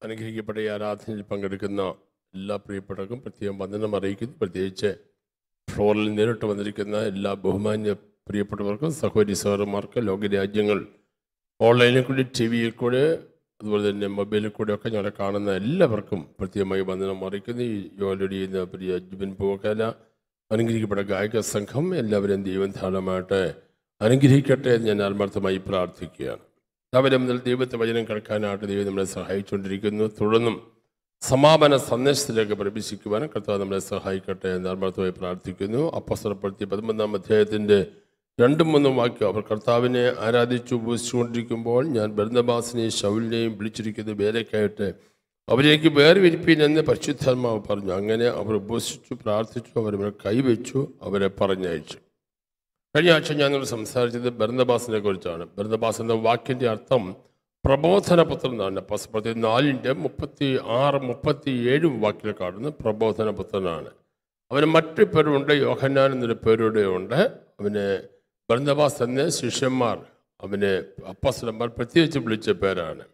അനുഗ്രഹിക്കപ്പെട്ട ഈ ആരാധനയിൽ പങ്കെടുക്കുന്ന എല്ലാ പ്രിയപ്പെട്ടവർക്കും പ്രത്യേകം വന്ദനം അറിയിക്കുന്നു പ്രത്യേകിച്ച് ഫ്ലോറിൽ നേരിട്ട് വന്നിരിക്കുന്ന എല്ലാ ബഹുമാന്യ പ്രിയപ്പെട്ടവർക്കും സഹോദരി സഹോദരന്മാർക്ക് ലോകരാജ്യങ്ങൾ ഓൺലൈനിൽ കൂടി ടി വിയിൽ കൂടെ അതുപോലെ തന്നെ മൊബൈലിൽ കൂടെ ഒക്കെ ഞങ്ങളെ കാണുന്ന എല്ലാവർക്കും പ്രത്യേകമായി വന്ദനം അറിയിക്കുന്നു ഈ ജോലി ചെയ്യുന്ന പ്രിയ ജുബിൻ പൂവക്കാല അനുഗ്രഹിക്കപ്പെട്ട ഗായക സംഘം എല്ലാവരെയും ദൈവം ധാരാളമായിട്ട് അനുഗ്രഹിക്കട്ടെ എന്ന് ഞാൻ ആത്മാർത്ഥമായി പ്രാർത്ഥിക്കുകയാണ് രാവിലെ മുതൽ ദൈവത്തെ വചനം കേൾക്കാനായിട്ട് ദൈവം നമ്മളെ സഹായിച്ചുകൊണ്ടിരിക്കുന്നു തുടർന്നും സമാപന സന്ദേശത്തിലേക്ക് പ്രവേശിക്കുവാനും കർത്താവ് നമ്മളെ സഹായിക്കട്ടെ എന്ന് ആത്മാർത്ഥമായി പ്രാർത്ഥിക്കുന്നു അപ്പസ്വരപ്പെടുത്തി പതിമൂന്നാം അധ്യായത്തിൻ്റെ രണ്ടും മൂന്നും വാക്യം അവർ കർത്താവിനെ ആരാധിച്ചു ഉപസിച്ചുകൊണ്ടിരിക്കുമ്പോൾ ഞാൻ ബർന്നബാസിനെയും ശൗലിനെയും വിളിച്ചിരിക്കുന്ന വേലയ്ക്കായിട്ട് അവരേക്ക് വേർവിരിപ്പീൻ എന്ന് പരിശുദ്ധാത്മാവ് പറഞ്ഞു അങ്ങനെ അവർ ഉപസിച്ചു പ്രാർത്ഥിച്ചു അവരെ കൈവച്ചു അവരെ പറഞ്ഞയച്ചു കഴിഞ്ഞ ആഴ്ച ഞാൻ നിങ്ങളോട് സംസാരിച്ചത് ബർന്നബാസിനെ കുറിച്ചാണ് ബർന്നബാസ് എന്ന വാക്കിൻ്റെ അർത്ഥം പ്രബോധനപുത്രൻ എന്നാണ് പസ്പത്തി നാലിൻ്റെ മുപ്പത്തി ആറ് മുപ്പത്തി ഏഴ് വാക്കിൽ കാണുന്ന പ്രബോധനപുത്രനാണ് അവന് മറ്റു പേരുണ്ട് യോഹന്നാൻ എന്നൊരു പേരുടെ ഉണ്ട് അവന് ബർന്നബാസ് എന്ന ശിഷ്യന്മാർ അവന് അപ്പസ്ലന്മാർ പ്രത്യേകിച്ച് വിളിച്ച പേരാണ്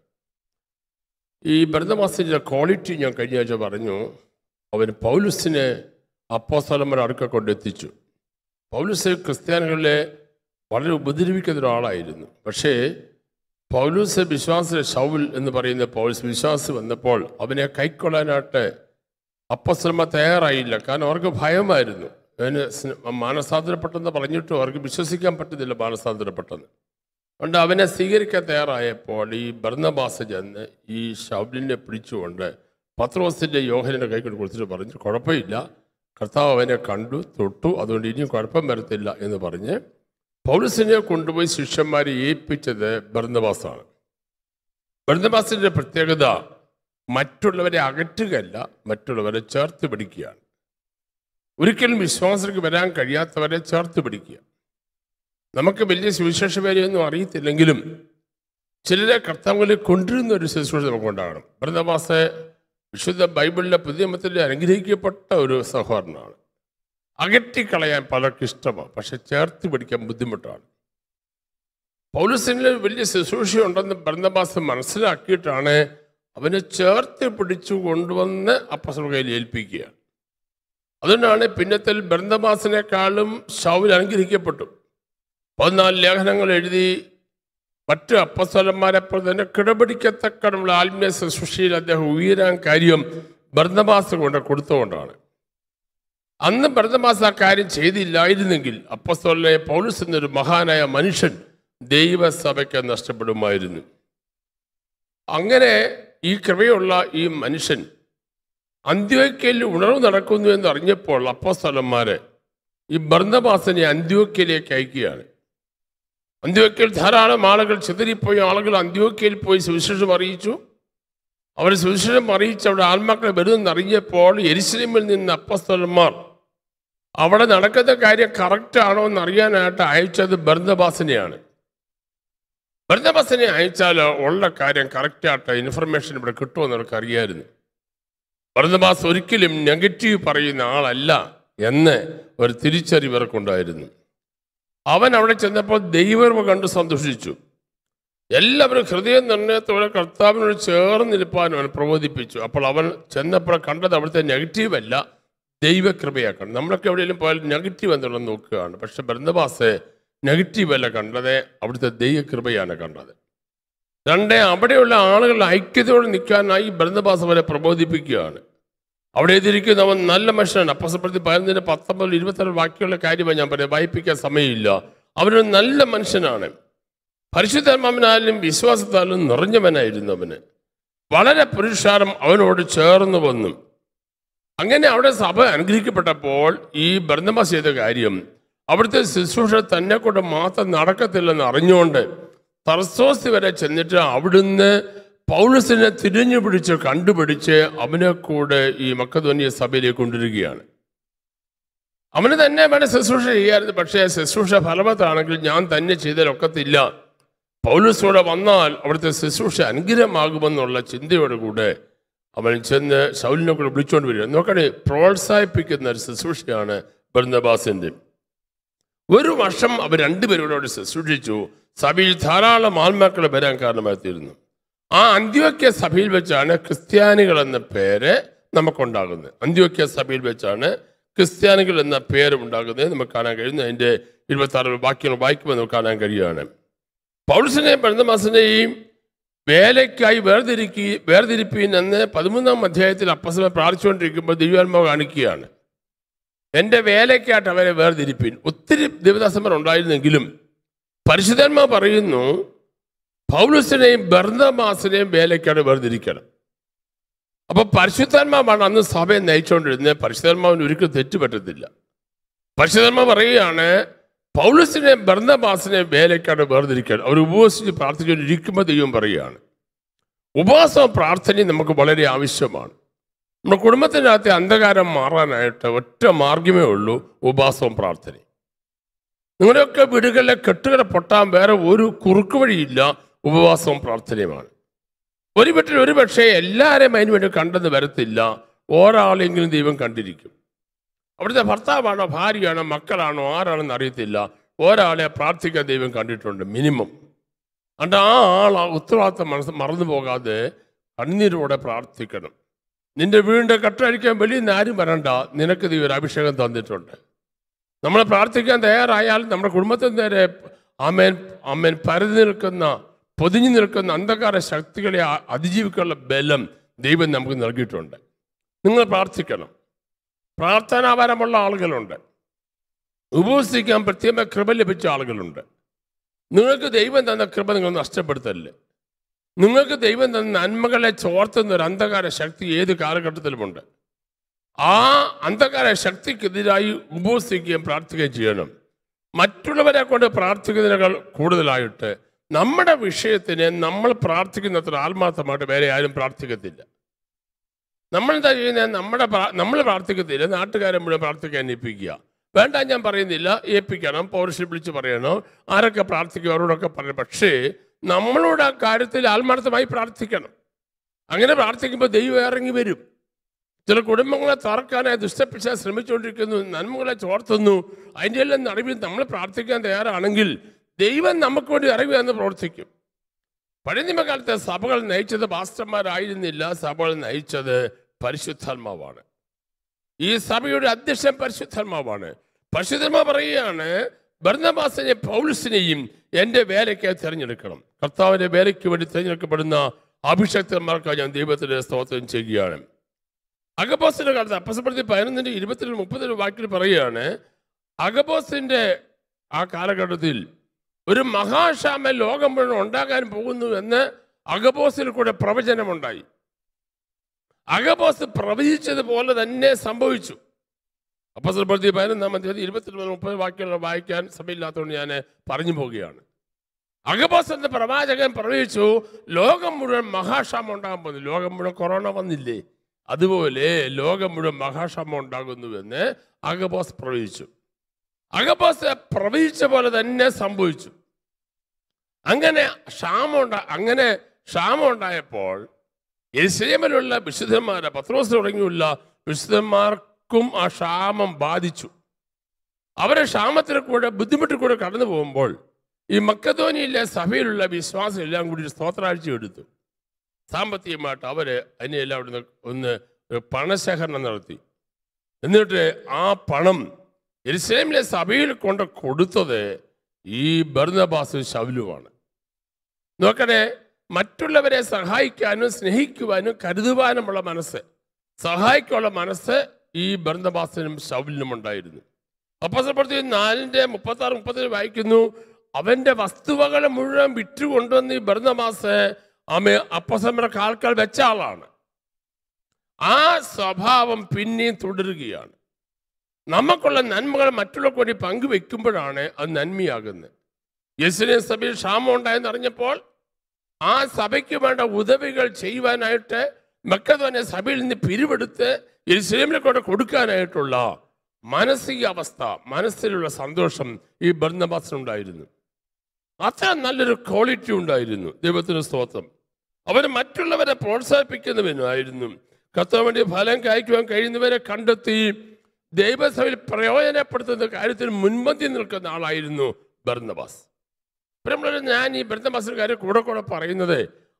ഈ ബർന്നബാസിൻ്റെ ക്വാളിറ്റി ഞാൻ കഴിഞ്ഞ ആഴ്ച പറഞ്ഞു അവൻ പൗലുസിനെ അപ്പോസ്തലന്മാർ അടുക്ക കൊണ്ടെത്തിച്ചു പൗലുസ് ക്രിസ്ത്യാനികളെ വളരെ ഉപദ്രവിക്കുന്ന ഒരാളായിരുന്നു പക്ഷേ പൗലൂസ് വിശ്വാസ ഷൗൽ എന്ന് പറയുന്ന പൗലൂസ് വിശ്വാസം വന്നപ്പോൾ അവനെ കൈക്കൊള്ളാനായിട്ട് അപ്പസ്ലമ തയ്യാറായില്ല കാരണം അവർക്ക് ഭയമായിരുന്നു അവന് സ്ന- മാനസാന്തരപ്പെട്ടെന്ന് പറഞ്ഞിട്ടും അവർക്ക് വിശ്വസിക്കാൻ പറ്റുന്നില്ല മാനസാന്തരപ്പെട്ടെന്ന് അതുകൊണ്ട് അവനെ സ്വീകരിക്കാൻ തയ്യാറായപ്പോൾ ഈ ഭർണബാസ് ചെന്ന് ഈ ഷൗലിനെ പിടിച്ചുകൊണ്ട് പത്രോസിൻ്റെ യോഹനയുടെ കൈക്കൊണ്ട് കൊടുത്തിട്ട് പറഞ്ഞു കുഴപ്പമില്ല കർത്താവ് അവനെ കണ്ടു തൊട്ടു അതുകൊണ്ട് ഇനിയും കുഴപ്പം വരത്തില്ല എന്ന് പറഞ്ഞ് പൗലസിനെ കൊണ്ടുപോയി ശിഷ്യന്മാരെ ഏൽപ്പിച്ചത് ബർന്നബാസാണ് ബർന്നബാസിന്റെ പ്രത്യേകത മറ്റുള്ളവരെ അകറ്റുകയല്ല മറ്റുള്ളവരെ ചേർത്ത് പിടിക്കുകയാണ് ഒരിക്കലും വിശ്വാസത്തിലേക്ക് വരാൻ കഴിയാത്തവരെ ചേർത്ത് പിടിക്കുക നമുക്ക് വലിയ സുവിശേഷ പേരെയൊന്നും അറിയത്തില്ലെങ്കിലും ചിലരെ കർത്താവുകളിൽ കൊണ്ടുവരുന്ന ഒരു ശുശ്രൂഷ നമുക്കുണ്ടാകണം ബർന്നബാസ് വിശുദ്ധ ബൈബിളിലെ പുതിയ മത്തിൽ അനുഗ്രഹിക്കപ്പെട്ട ഒരു സഹോദരനാണ് അകറ്റിക്കളയാൻ പലർക്കും ഇഷ്ടമാണ് പക്ഷെ ചേർത്ത് പിടിക്കാൻ ബുദ്ധിമുട്ടാണ് പൗലസിന് വലിയ ശുശ്രൂഷയുണ്ടെന്ന് ബർന്നബാസ് മനസ്സിലാക്കിയിട്ടാണ് അവനെ ചേർത്ത് പിടിച്ചു കൊണ്ടുവന്ന് അപ്പസൽ കയ്യിൽ ഏൽപ്പിക്കുകയാണ് അതുകൊണ്ടാണ് പിന്നത്തിൽ ബർന്നബാസിനേക്കാളും ഷൗൽ അനുഗ്രഹിക്കപ്പെട്ടു പതിനാല് ലേഖനങ്ങൾ എഴുതി മറ്റ് അപ്പസ്വലന്മാരെപ്പോൾ തന്നെ കിടപിടിക്കത്തക്കമുള്ള ആത്മീയ ശുശ്രൂഷയിൽ അദ്ദേഹം ഉയരാൻ കാര്യം ബർന്നബാസ് കൊണ്ട് കൊടുത്തുകൊണ്ടാണ് അന്ന് ഭരതമാസ് ആ കാര്യം ചെയ്തില്ലായിരുന്നെങ്കിൽ അപ്പസ്തോലിനെ പൗലുസ് എന്നൊരു മഹാനായ മനുഷ്യൻ ദൈവസഭയ്ക്ക് നഷ്ടപ്പെടുമായിരുന്നു അങ്ങനെ ഈ കൃപയുള്ള ഈ മനുഷ്യൻ അന്ത്യോക്കയിൽ ഉണർവ് നടക്കുന്നു എന്ന് അറിഞ്ഞപ്പോൾ അപ്പസ്തലന്മാരെ ഈ ബർന്നബാസിനെ അന്ത്യോക്കയിലേക്ക് അയക്കുകയാണ് അന്ത്യോക്കയിൽ ധാരാളം ആളുകൾ ചിതറിപ്പോയ ആളുകൾ അന്ത്യോക്കയിൽ പോയി സുവിശേഷം അറിയിച്ചു അവർ സുവിശേഷം അറിയിച്ച് അവിടെ ആത്മാക്കളെ വരുമെന്ന് അറിഞ്ഞപ്പോൾ എരിശിലിമിൽ നിന്ന് അപ്പസ്തലന്മാർ അവിടെ നടക്കുന്ന കാര്യം കറക്റ്റ് ആണോ എന്ന് അറിയാനായിട്ട് അയച്ചത് ബർന്നബാസിനെയാണ് ബർന്നബാസിനെ അയച്ചാൽ ഉള്ള കാര്യം കറക്റ്റായിട്ട് ഇൻഫർമേഷൻ ഇവിടെ കിട്ടുമെന്ന് അവർക്ക് അറിയായിരുന്നു ബർന്നബാസ് ഒരിക്കലും നെഗറ്റീവ് പറയുന്ന ആളല്ല എന്ന് ഒരു തിരിച്ചറിവ് ഇവർക്കുണ്ടായിരുന്നു അവൻ അവിടെ ചെന്നപ്പോൾ ദൈവം കണ്ട് സന്തോഷിച്ചു എല്ലാവരും ഹൃദയ നിർണയത്തോടെ കർത്താവിനോട് ചേർന്നിരിപ്പാൻ അവൻ പ്രബോധിപ്പിച്ചു അപ്പോൾ അവൻ ചെന്നപ്പോൾ കണ്ടത് അവിടുത്തെ നെഗറ്റീവ് അല്ല ദൈവകൃപയാക്കണം നമ്മളൊക്കെ എവിടെയെങ്കിലും പോയാൽ നെഗറ്റീവ് എന്നുള്ളത് നോക്കുകയാണ് പക്ഷെ ബന്ധവാസ് നെഗറ്റീവ് അല്ല കണ്ടത് അവിടുത്തെ ദൈവകൃപയാണ് കണ്ടത് രണ്ട് അവിടെയുള്ള ആളുകൾ ഐക്യതയോടെ നിൽക്കാനായി ബന്ധവാസ് അവരെ പ്രബോധിപ്പിക്കുകയാണ് അവിടെ എതിരിക്കുന്ന അവൻ നല്ല മനുഷ്യനാണ് അപ്പസപ്പെടുത്തി പതിനൊന്നിന് പത്തൊമ്പത് ഇരുപത്തിരണ്ട് ബാക്കിയുള്ള കാര്യമാണ് ഞാൻ പറയാം വായിപ്പിക്കാൻ സമയമില്ല അവനൊരു നല്ല മനുഷ്യനാണ് പരിശുദ്ധാത്മാവിനാലും വിശ്വാസത്താലും നിറഞ്ഞവനായിരുന്നു അവന് വളരെ പുരുഷാരം അവനോട് ചേർന്ന് വന്നു അങ്ങനെ അവിടെ സഭ അനുഗ്രഹിക്കപ്പെട്ടപ്പോൾ ഈ ബർന്നബാസ് ചെയ്ത കാര്യം അവിടുത്തെ ശുശ്രൂഷ തന്നെ കൊണ്ട് മാത്രം നടക്കത്തില്ലെന്ന് അറിഞ്ഞുകൊണ്ട് തർസോസ് വരെ ചെന്നിട്ട് അവിടുന്ന് പൗലസിനെ തിരിഞ്ഞു പിടിച്ച് കണ്ടുപിടിച്ച് അവനെ കൂടെ ഈ മക്കധോനിയ സഭയിലേക്ക് കൊണ്ടുവരികയാണ് അവന് തന്നെ വേണം ശുശ്രൂഷ ചെയ്യാറുണ്ട് പക്ഷേ ശുശ്രൂഷ ഫലവത്താണെങ്കിൽ ഞാൻ തന്നെ ചെയ്തലൊക്കത്തില്ല പൗലൂസോടെ വന്നാൽ അവിടുത്തെ ശുശ്രൂഷ അനുഗ്രഹമാകുമെന്നുള്ള ചിന്തയോടുകൂടെ അവൻ ചെന്ന് ശൗലിനെ കൂടെ വിളിച്ചുകൊണ്ട് വരിക നോക്കണേ പ്രോത്സാഹിപ്പിക്കുന്ന ഒരു ശുശ്രൂഷയാണ് ബർന്നബാസിൻ്റെ ഒരു വർഷം അവർ രണ്ടുപേരോട് ശുശ്രൂഷിച്ചു സഭയിൽ ധാരാളം ആത്മാക്കൾ വരാൻ കാരണമായി തീരുന്നു ആ അന്ത്യോക്യ സഭയിൽ വെച്ചാണ് ക്രിസ്ത്യാനികൾ എന്ന പേര് നമുക്കുണ്ടാകുന്നത് അന്ത്യോക്യ സഭയിൽ വെച്ചാണ് ക്രിസ്ത്യാനികൾ എന്ന പേര് ഉണ്ടാകുന്നത് നമുക്ക് കാണാൻ കഴിയുന്നു അതിൻ്റെ ഇരുപത്തി ആറ് വാക്യങ്ങൾ വായിക്കുമ്പോൾ നമുക്ക് കാണാൻ കഴിയുകയാണ് പൗൾസിനെയും ബന്ധമാസിനെയും വേലയ്ക്കായി വേർതിരിക്കി വേർതിരിപ്പീൻ എന്ന് പതിമൂന്നാം അധ്യായത്തിൽ അപ്പസമ പ്രാർത്ഥിച്ചുകൊണ്ടിരിക്കുമ്പോൾ ദിവ്യാത്മാവ് കാണിക്കുകയാണ് എൻ്റെ വേലയ്ക്കായിട്ട് അവരെ വേർതിരിപ്പീൻ ഒത്തിരി ദേവദാസന്മാർ ഉണ്ടായിരുന്നെങ്കിലും പരിശുദ്ധന്മാർ പറയുന്നു പൗലുസിനെയും ബർന്നമാസിനെയും വേലയ്ക്കാണ് വേർതിരിക്കണം അപ്പൊ പരിശുദ്ധാത്മാവാണ് അന്ന് സഭയെ നയിച്ചുകൊണ്ടിരുന്നത് പരിശുദ്ധാത്മാവിന് ഒരിക്കലും തെറ്റുപറ്റത്തില്ല പരിശുദ്ധന്മാർ പറയുകയാണ് പൗലസിനെയും ബർന്നബാസിനെയും വേലയ്ക്കാണ് വേർതിരിക്കണം അവർ ഉപവസിച്ച് പ്രാർത്ഥിച്ചുകൊണ്ടിരിക്കുമ്പോൾ ദൈവം പറയുകയാണ് ഉപവാസവും പ്രാർത്ഥനയും നമുക്ക് വളരെ ആവശ്യമാണ് നമ്മുടെ കുടുംബത്തിനകത്തെ അന്ധകാരം മാറാനായിട്ട് ഒറ്റ മാർഗമേ ഉള്ളൂ ഉപവാസവും പ്രാർത്ഥനയും നിങ്ങളുടെയൊക്കെ വീടുകളിലെ കെട്ടുകട പൊട്ടാൻ വേറെ ഒരു കുറുക്ക് വഴിയില്ല ഉപവാസവും പ്രാർത്ഥനയുമാണ് ഒരു വീട്ടിൽ ഒരു പക്ഷേ എല്ലാവരെയും അതിന് വേണ്ടി കണ്ടെന്ന് വരത്തില്ല ഒരാളെങ്കിലും ദൈവം കണ്ടിരിക്കും അവിടുത്തെ ഭർത്താവാണോ ഭാര്യയാണോ മക്കളാണോ ആരാണെന്ന് അറിയത്തില്ല ഒരാളെ പ്രാർത്ഥിക്കാൻ ദൈവം കണ്ടിട്ടുണ്ട് മിനിമം അതുകൊണ്ട് ആ ആൾ ആ ഉത്തരവാദിത്തം മനസ്സ് മറന്നു പോകാതെ കണ്ണീരോടെ പ്രാർത്ഥിക്കണം നിന്റെ വീടിൻ്റെ കട്ടഴിക്കാൻ വെളിയിൽ നിന്ന് ആരും വരണ്ട നിനക്ക് ദൈവം ഒരു അഭിഷേകം തന്നിട്ടുണ്ട് നമ്മൾ പ്രാർത്ഥിക്കാൻ തയ്യാറായാൽ നമ്മുടെ കുടുംബത്തിന് നേരെ അമ്മേൻ അമ്മേൻ പരതി നിൽക്കുന്ന പൊതിഞ്ഞു നിൽക്കുന്ന അന്ധകാര ശക്തികളെ ആ- അതിജീവിക്കാനുള്ള ബലം ദൈവം നമുക്ക് നൽകിയിട്ടുണ്ട് നിങ്ങൾ പ്രാർത്ഥിക്കണം പ്രാർത്ഥനാപരമുള്ള ആളുകളുണ്ട് ഉപവസിക്കാൻ പ്രത്യേക കൃപ ലഭിച്ച ആളുകളുണ്ട് നിങ്ങൾക്ക് ദൈവം തന്ന കൃപ നിങ്ങൾ നഷ്ടപ്പെടുത്തല്ലേ നിങ്ങൾക്ക് ദൈവം തന്ന നന്മകളെ ചോർത്തുന്ന ഒരു അന്ധകാര ശക്തി ഏത് കാലഘട്ടത്തിലുമുണ്ട് ആ അന്ധകാര ശക്തിക്കെതിരായി ഉപവസിക്കുകയും പ്രാർത്ഥിക്കുകയും ചെയ്യണം മറ്റുള്ളവരെ കൊണ്ട് പ്രാർത്ഥിക്കുന്നതിനേക്കാൾ കൂടുതലായിട്ട് നമ്മുടെ വിഷയത്തിന് നമ്മൾ പ്രാർത്ഥിക്കുന്നത്ര ആത്മാർത്ഥമായിട്ട് വേറെ ആരും പ്രാർത്ഥിക്കത്തില്ല നമ്മൾ എന്താ ചെയ്യുന്നത് നമ്മുടെ പ്രാ- നമ്മൾ പ്രാർത്ഥിക്കത്തില്ല നാട്ടുകാരെ മുഴുവൻ പ്രാർത്ഥിക്കാൻ ഏൽപ്പിക്കുക വേണ്ട ഞാൻ പറയുന്നില്ല ഏൽപ്പിക്കണം പൗരുഷം വിളിച്ച് പറയണം ആരൊക്കെ പ്രാർത്ഥിക്കും അവരോടൊക്കെ പറയണം പക്ഷേ നമ്മളോട് ആ കാര്യത്തിൽ ആത്മാർത്ഥമായി പ്രാർത്ഥിക്കണം അങ്ങനെ പ്രാർത്ഥിക്കുമ്പോൾ ദൈവം ഇറങ്ങി വരും ചില കുടുംബങ്ങളെ തറക്കാനായി ദുഷ്ടപ്പിച്ച ശ്രമിച്ചുകൊണ്ടിരിക്കുന്നു നന്മകളെ ചോർത്തുന്നു അതിൻ്റെ എല്ലാം നടുവിൽ നമ്മൾ പ്രാർത്ഥിക്കാൻ തയ്യാറാണെങ്കിൽ ദൈവം നമുക്ക് വേണ്ടി ഇറങ്ങി വന്ന് പ്രവർത്തിക്കും പഴയ നിയമകാലത്തെ സഭകൾ നയിച്ചത് പാസ്റ്റർമാരായിരുന്നില്ല സഭകൾ നയിച്ചത് പരിശുദ്ധാത്മാവാണ് ഈ സഭയുടെ അധ്യക്ഷൻ പരിശുദ്ധാത്മാവാണ് പരിശുദ്ധന്മാ പറയുകയാണ് ഭരണബാസിനെ പൗൽസിനെയും എൻ്റെ വേലയ്ക്ക് തിരഞ്ഞെടുക്കണം കർത്താവിൻ്റെ വേലയ്ക്ക് വേണ്ടി തിരഞ്ഞെടുക്കപ്പെടുന്ന അഭിഷക്തന്മാർക്ക് ഞാൻ ദൈവത്തിൻ്റെ സ്തോത്രം ചെയ്യുകയാണ് അഗബോസിന്റെ കാലത്ത് അപ്പസപ്പെടുത്തി പതിനൊന്നിന്റെ ഇരുപത്തിരണ്ട് മുപ്പത്തിരണ്ട് വാക്കിൽ പറയുകയാണ് അഗബോസിന്റെ ആ കാലഘട്ടത്തിൽ ഒരു മഹാക്ഷാമ ലോകം മുഴുവൻ ഉണ്ടാകാൻ പോകുന്നു എന്ന് അഗബോസിൽ കൂടെ പ്രവചനമുണ്ടായി അഗബോസ് പ്രവചിച്ചതുപോലെ തന്നെ സംഭവിച്ചു അപ്പസപ്പെടുത്തി പതിനൊന്നാം അധ്യായം ഇരുപത്തിരണ്ട് മുപ്പത് വാക്യങ്ങൾ വായിക്കാൻ സമയമില്ലാത്തതുകൊണ്ട് ഞാൻ പറഞ്ഞു പോവുകയാണ് അഗബോസ് എന്ന പ്രവാചകൻ പ്രവചിച്ചു ലോകം മുഴുവൻ മഹാക്ഷാമം ഉണ്ടാകാൻ പോകുന്നു ലോകം മുഴുവൻ കൊറോണ വന്നില്ലേ അതുപോലെ ലോകം മുഴുവൻ മഹാക്ഷാമം ഉണ്ടാകുന്നുവെന്ന് അഗബോസ് പ്രവചിച്ചു അഗബോസ് പ്രവചിച്ച പോലെ തന്നെ സംഭവിച്ചു അങ്ങനെ ക്ഷാമം ഉണ്ട അങ്ങനെ ക്ഷാമം ഉണ്ടായപ്പോൾ എരിശേമലുള്ള വിശുദ്ധന്മാരെ പത്രോസ് തുടങ്ങിയുള്ള വിശുദ്ധന്മാർക്കും ആ ക്ഷാമം ബാധിച്ചു അവരെ ക്ഷാമത്തിൽ കൂടെ ബുദ്ധിമുട്ടിൽ കൂടെ കടന്നു പോകുമ്പോൾ ഈ മക്കധോനിയിലെ സഭയിലുള്ള വിശ്വാസം എല്ലാം കൂടി ഒരു സ്തോത്രാഴ്ച എടുത്തു സാമ്പത്തികമായിട്ട് അവര് അതിനെല്ലാം അവിടുന്ന് ഒന്ന് ഒരു പണശേഖരണം നടത്തി എന്നിട്ട് ആ പണം എരുസലേമിലെ സഭയിൽ കൊണ്ട് കൊടുത്തത് ഈ ബർന്നബാസും ശൗലുമാണ് നോക്കണേ മറ്റുള്ളവരെ സഹായിക്കാനും സ്നേഹിക്കുവാനും കരുതുവാനുമുള്ള മനസ്സ് സഹായിക്കാനുള്ള മനസ്സ് ഈ ബർന്നബാസിനും ശൗലിനും ഉണ്ടായിരുന്നു അപ്പസപ്പെടുത്തി നാലിന്റെ മുപ്പത്തി ആറ് മുപ്പത്തി വായിക്കുന്നു അവന്റെ വസ്തുവകൾ മുഴുവൻ വിറ്റു കൊണ്ടുവന്ന് ഈ ബർന്നമാസ് അമ്മ അപ്പസമ്മയുടെ കാൽക്കാൽ വെച്ച ആളാണ് ആ സ്വഭാവം പിന്നെയും തുടരുകയാണ് നമുക്കുള്ള നന്മകൾ മറ്റുള്ളവർക്ക് വേണ്ടി പങ്കുവെക്കുമ്പോഴാണ് അത് നന്മയാകുന്നത് യെസിനെ സഭയിൽ ക്ഷാമം ഉണ്ടായെന്ന് അറിഞ്ഞപ്പോൾ ആ സഭയ്ക്ക് വേണ്ട ഉദവികൾ ചെയ്യുവാനായിട്ട് മക്കതോനെ സഭയിൽ നിന്ന് പിരിവെടുത്ത് യെരുസലേമിനെ കൊണ്ട് കൊടുക്കാനായിട്ടുള്ള മാനസികാവസ്ഥ മനസ്സിലുള്ള സന്തോഷം ഈ ബർന്നബാസിനുണ്ടായിരുന്നു അത്ര നല്ലൊരു ക്വാളിറ്റി ഉണ്ടായിരുന്നു ദൈവത്തിന് സ്തോത്രം അവന് മറ്റുള്ളവരെ പ്രോത്സാഹിപ്പിക്കുന്നവനുമായിരുന്നു കത്താൻ വേണ്ടി ഫലം കായ്ക്കുവാൻ കഴിയുന്നവരെ കണ്ടെത്തി ദൈവസഭയിൽ പ്രയോജനപ്പെടുത്തുന്ന കാര്യത്തിൽ മുൻപന്തി നിൽക്കുന്ന ആളായിരുന്നു ബർന്നബാസ് പ്രിയമുള്ളവരെ ഞാൻ ഈ ബർന്നബാസിന്റെ കാര്യം കൂടെ കൂടെ പറയുന്നത്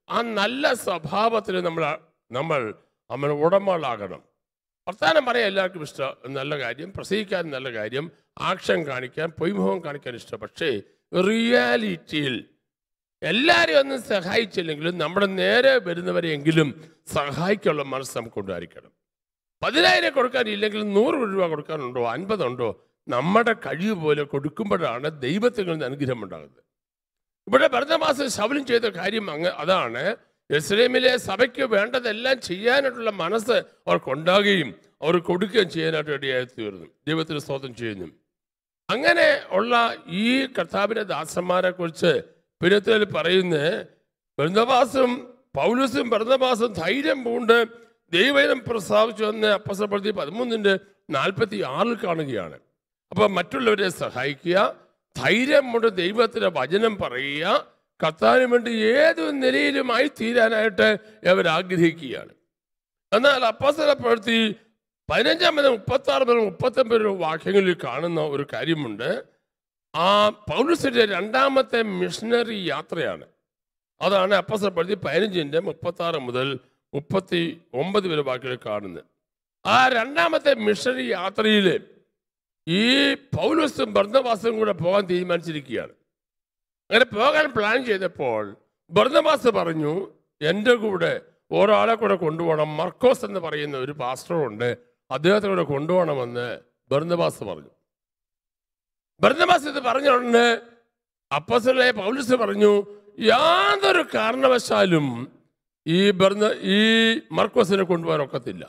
ആ നല്ല സ്വഭാവത്തിന് നമ്മൾ നമ്മൾ നമ്മൾ ഉടമകളാകണം വർത്താനം പറയാൻ എല്ലാവർക്കും ഇഷ്ടം നല്ല കാര്യം പ്രസംഗിക്കാൻ നല്ല കാര്യം ആക്ഷൻ കാണിക്കാൻ പൊയ്മുഖം കാണിക്കാൻ ഇഷ്ടം പക്ഷേ റിയാലിറ്റിയിൽ എല്ലാവരെയും ഒന്നും സഹായിച്ചില്ലെങ്കിലും നമ്മുടെ നേരെ വരുന്നവരെയെങ്കിലും സഹായിക്കാനുള്ള മനസ്സ് നമുക്ക് ഉണ്ടായിരിക്കണം പതിനായിരം കൊടുക്കാൻ ഇല്ലെങ്കിൽ നൂറ് രൂപ കൊടുക്കാനുണ്ടോ അൻപതുണ്ടോ നമ്മുടെ കഴിവ് പോലെ കൊടുക്കുമ്പോഴാണ് ദൈവത്തിൽ നിന്ന് അനുഗ്രഹം ഉണ്ടാകുന്നത് ഇവിടെ ഭരതമാസം ശബലം ചെയ്ത കാര്യം അങ്ങ് അതാണ് ഇസ്ലേമിലെ സഭയ്ക്ക് വേണ്ടതെല്ലാം ചെയ്യാനായിട്ടുള്ള മനസ്സ് അവർക്കുണ്ടാകുകയും അവർ കൊടുക്കുകയും ചെയ്യാനായിട്ട് ഇടയായി തീർന്നു ദൈവത്തിന് സ്തോത്രം ചെയ്യുന്നു അങ്ങനെ ഉള്ള ഈ കർത്താവിന്റെ ദാസന്മാരെ കുറിച്ച് പിന്നത്തിൽ പറയുന്ന ബൃന്ദവാസും പൗലുസും ബൃന്ദവാസും ധൈര്യം പൂണ്ട് ദൈവം പ്രസ്താവിച്ചു എന്ന് അപ്പസപ്രതി പതിമൂന്നിന്റെ നാൽപ്പത്തി ആറിൽ കാണുകയാണ് അപ്പൊ മറ്റുള്ളവരെ സഹായിക്കുക ധൈര്യം കൊണ്ട് ദൈവത്തിന്റെ വചനം പറയുക കത്താനും വേണ്ടി ഏത് നിലയിലുമായി തീരാനായിട്ട് അവർ ആഗ്രഹിക്കുകയാണ് എന്നാൽ അപ്പസല പ്രവൃത്തി പതിനഞ്ചാം മുതൽ മുപ്പത്തി ആറ് മുതൽ മുപ്പത്തൊമ്പത് വാക്യങ്ങളിൽ കാണുന്ന ഒരു കാര്യമുണ്ട് ആ പൗലസിന്റെ രണ്ടാമത്തെ മിഷണറി യാത്രയാണ് അതാണ് അപ്പസല പ്രവൃത്തി പതിനഞ്ചിന്റെ മുപ്പത്തി ആറ് മുതൽ മുപ്പത്തി ഒമ്പത് വരെ വാക്യങ്ങളിൽ കാണുന്നത് ആ രണ്ടാമത്തെ മിഷണറി യാത്രയിൽ ഈ പൗലസും ബർദ്ധവാസും കൂടെ പോകാൻ തീരുമാനിച്ചിരിക്കുകയാണ് അങ്ങനെ പോകാൻ പ്ലാൻ ചെയ്തപ്പോൾ ബർദ്ധവാസ് പറഞ്ഞു എൻ്റെ കൂടെ ഒരാളെ കൂടെ കൊണ്ടുപോകണം മർക്കോസ് എന്ന് പറയുന്ന ഒരു പാസ്റ്ററുണ്ട് അദ്ദേഹത്തെ കൂടെ കൊണ്ടുപോകണമെന്ന് ബർദ്ധവാസ് പറഞ്ഞു ബർദ്ധവാസ് ഇത് പറഞ്ഞുകൊണ്ട് അപ്പസലെ പൗലസ് പറഞ്ഞു യാതൊരു കാരണവശാലും ഈ ബർന്ന ഈ മർക്കോസിനെ കൊണ്ടുപോകാൻ ഒക്കത്തില്ല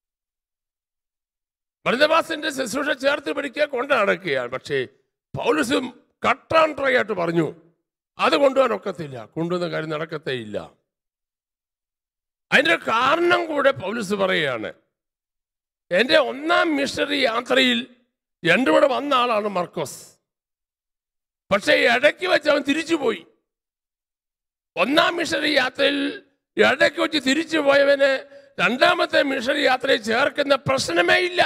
ഭരതവാസിന്റെ ശുശ്രൂഷ ചേർത്ത് പിടിക്കുക കൊണ്ട് നടക്കുകയാണ് പക്ഷേ പൗലസും കട്ടാൻ ട്രൈ ആയിട്ട് പറഞ്ഞു അത് കൊണ്ടുപോകാൻ ഒക്കത്തില്ല കൊണ്ടുവന്ന കാര്യം നടക്കത്തേ ഇല്ല അതിന്റെ കാരണം കൂടെ പൗലസ് പറയുകയാണ് എൻ്റെ ഒന്നാം മിഷണറി യാത്രയിൽ എൻ്റെ കൂടെ വന്ന ആളാണ് മർക്കോസ് പക്ഷേ ഇടയ്ക്ക് വെച്ച് അവൻ തിരിച്ചുപോയി ഒന്നാം മിഷണറി യാത്രയിൽ ഇടയ്ക്ക് വെച്ച് തിരിച്ചു പോയവന് രണ്ടാമത്തെ മിഷണറി യാത്രയിൽ ചേർക്കുന്ന പ്രശ്നമേ ഇല്ല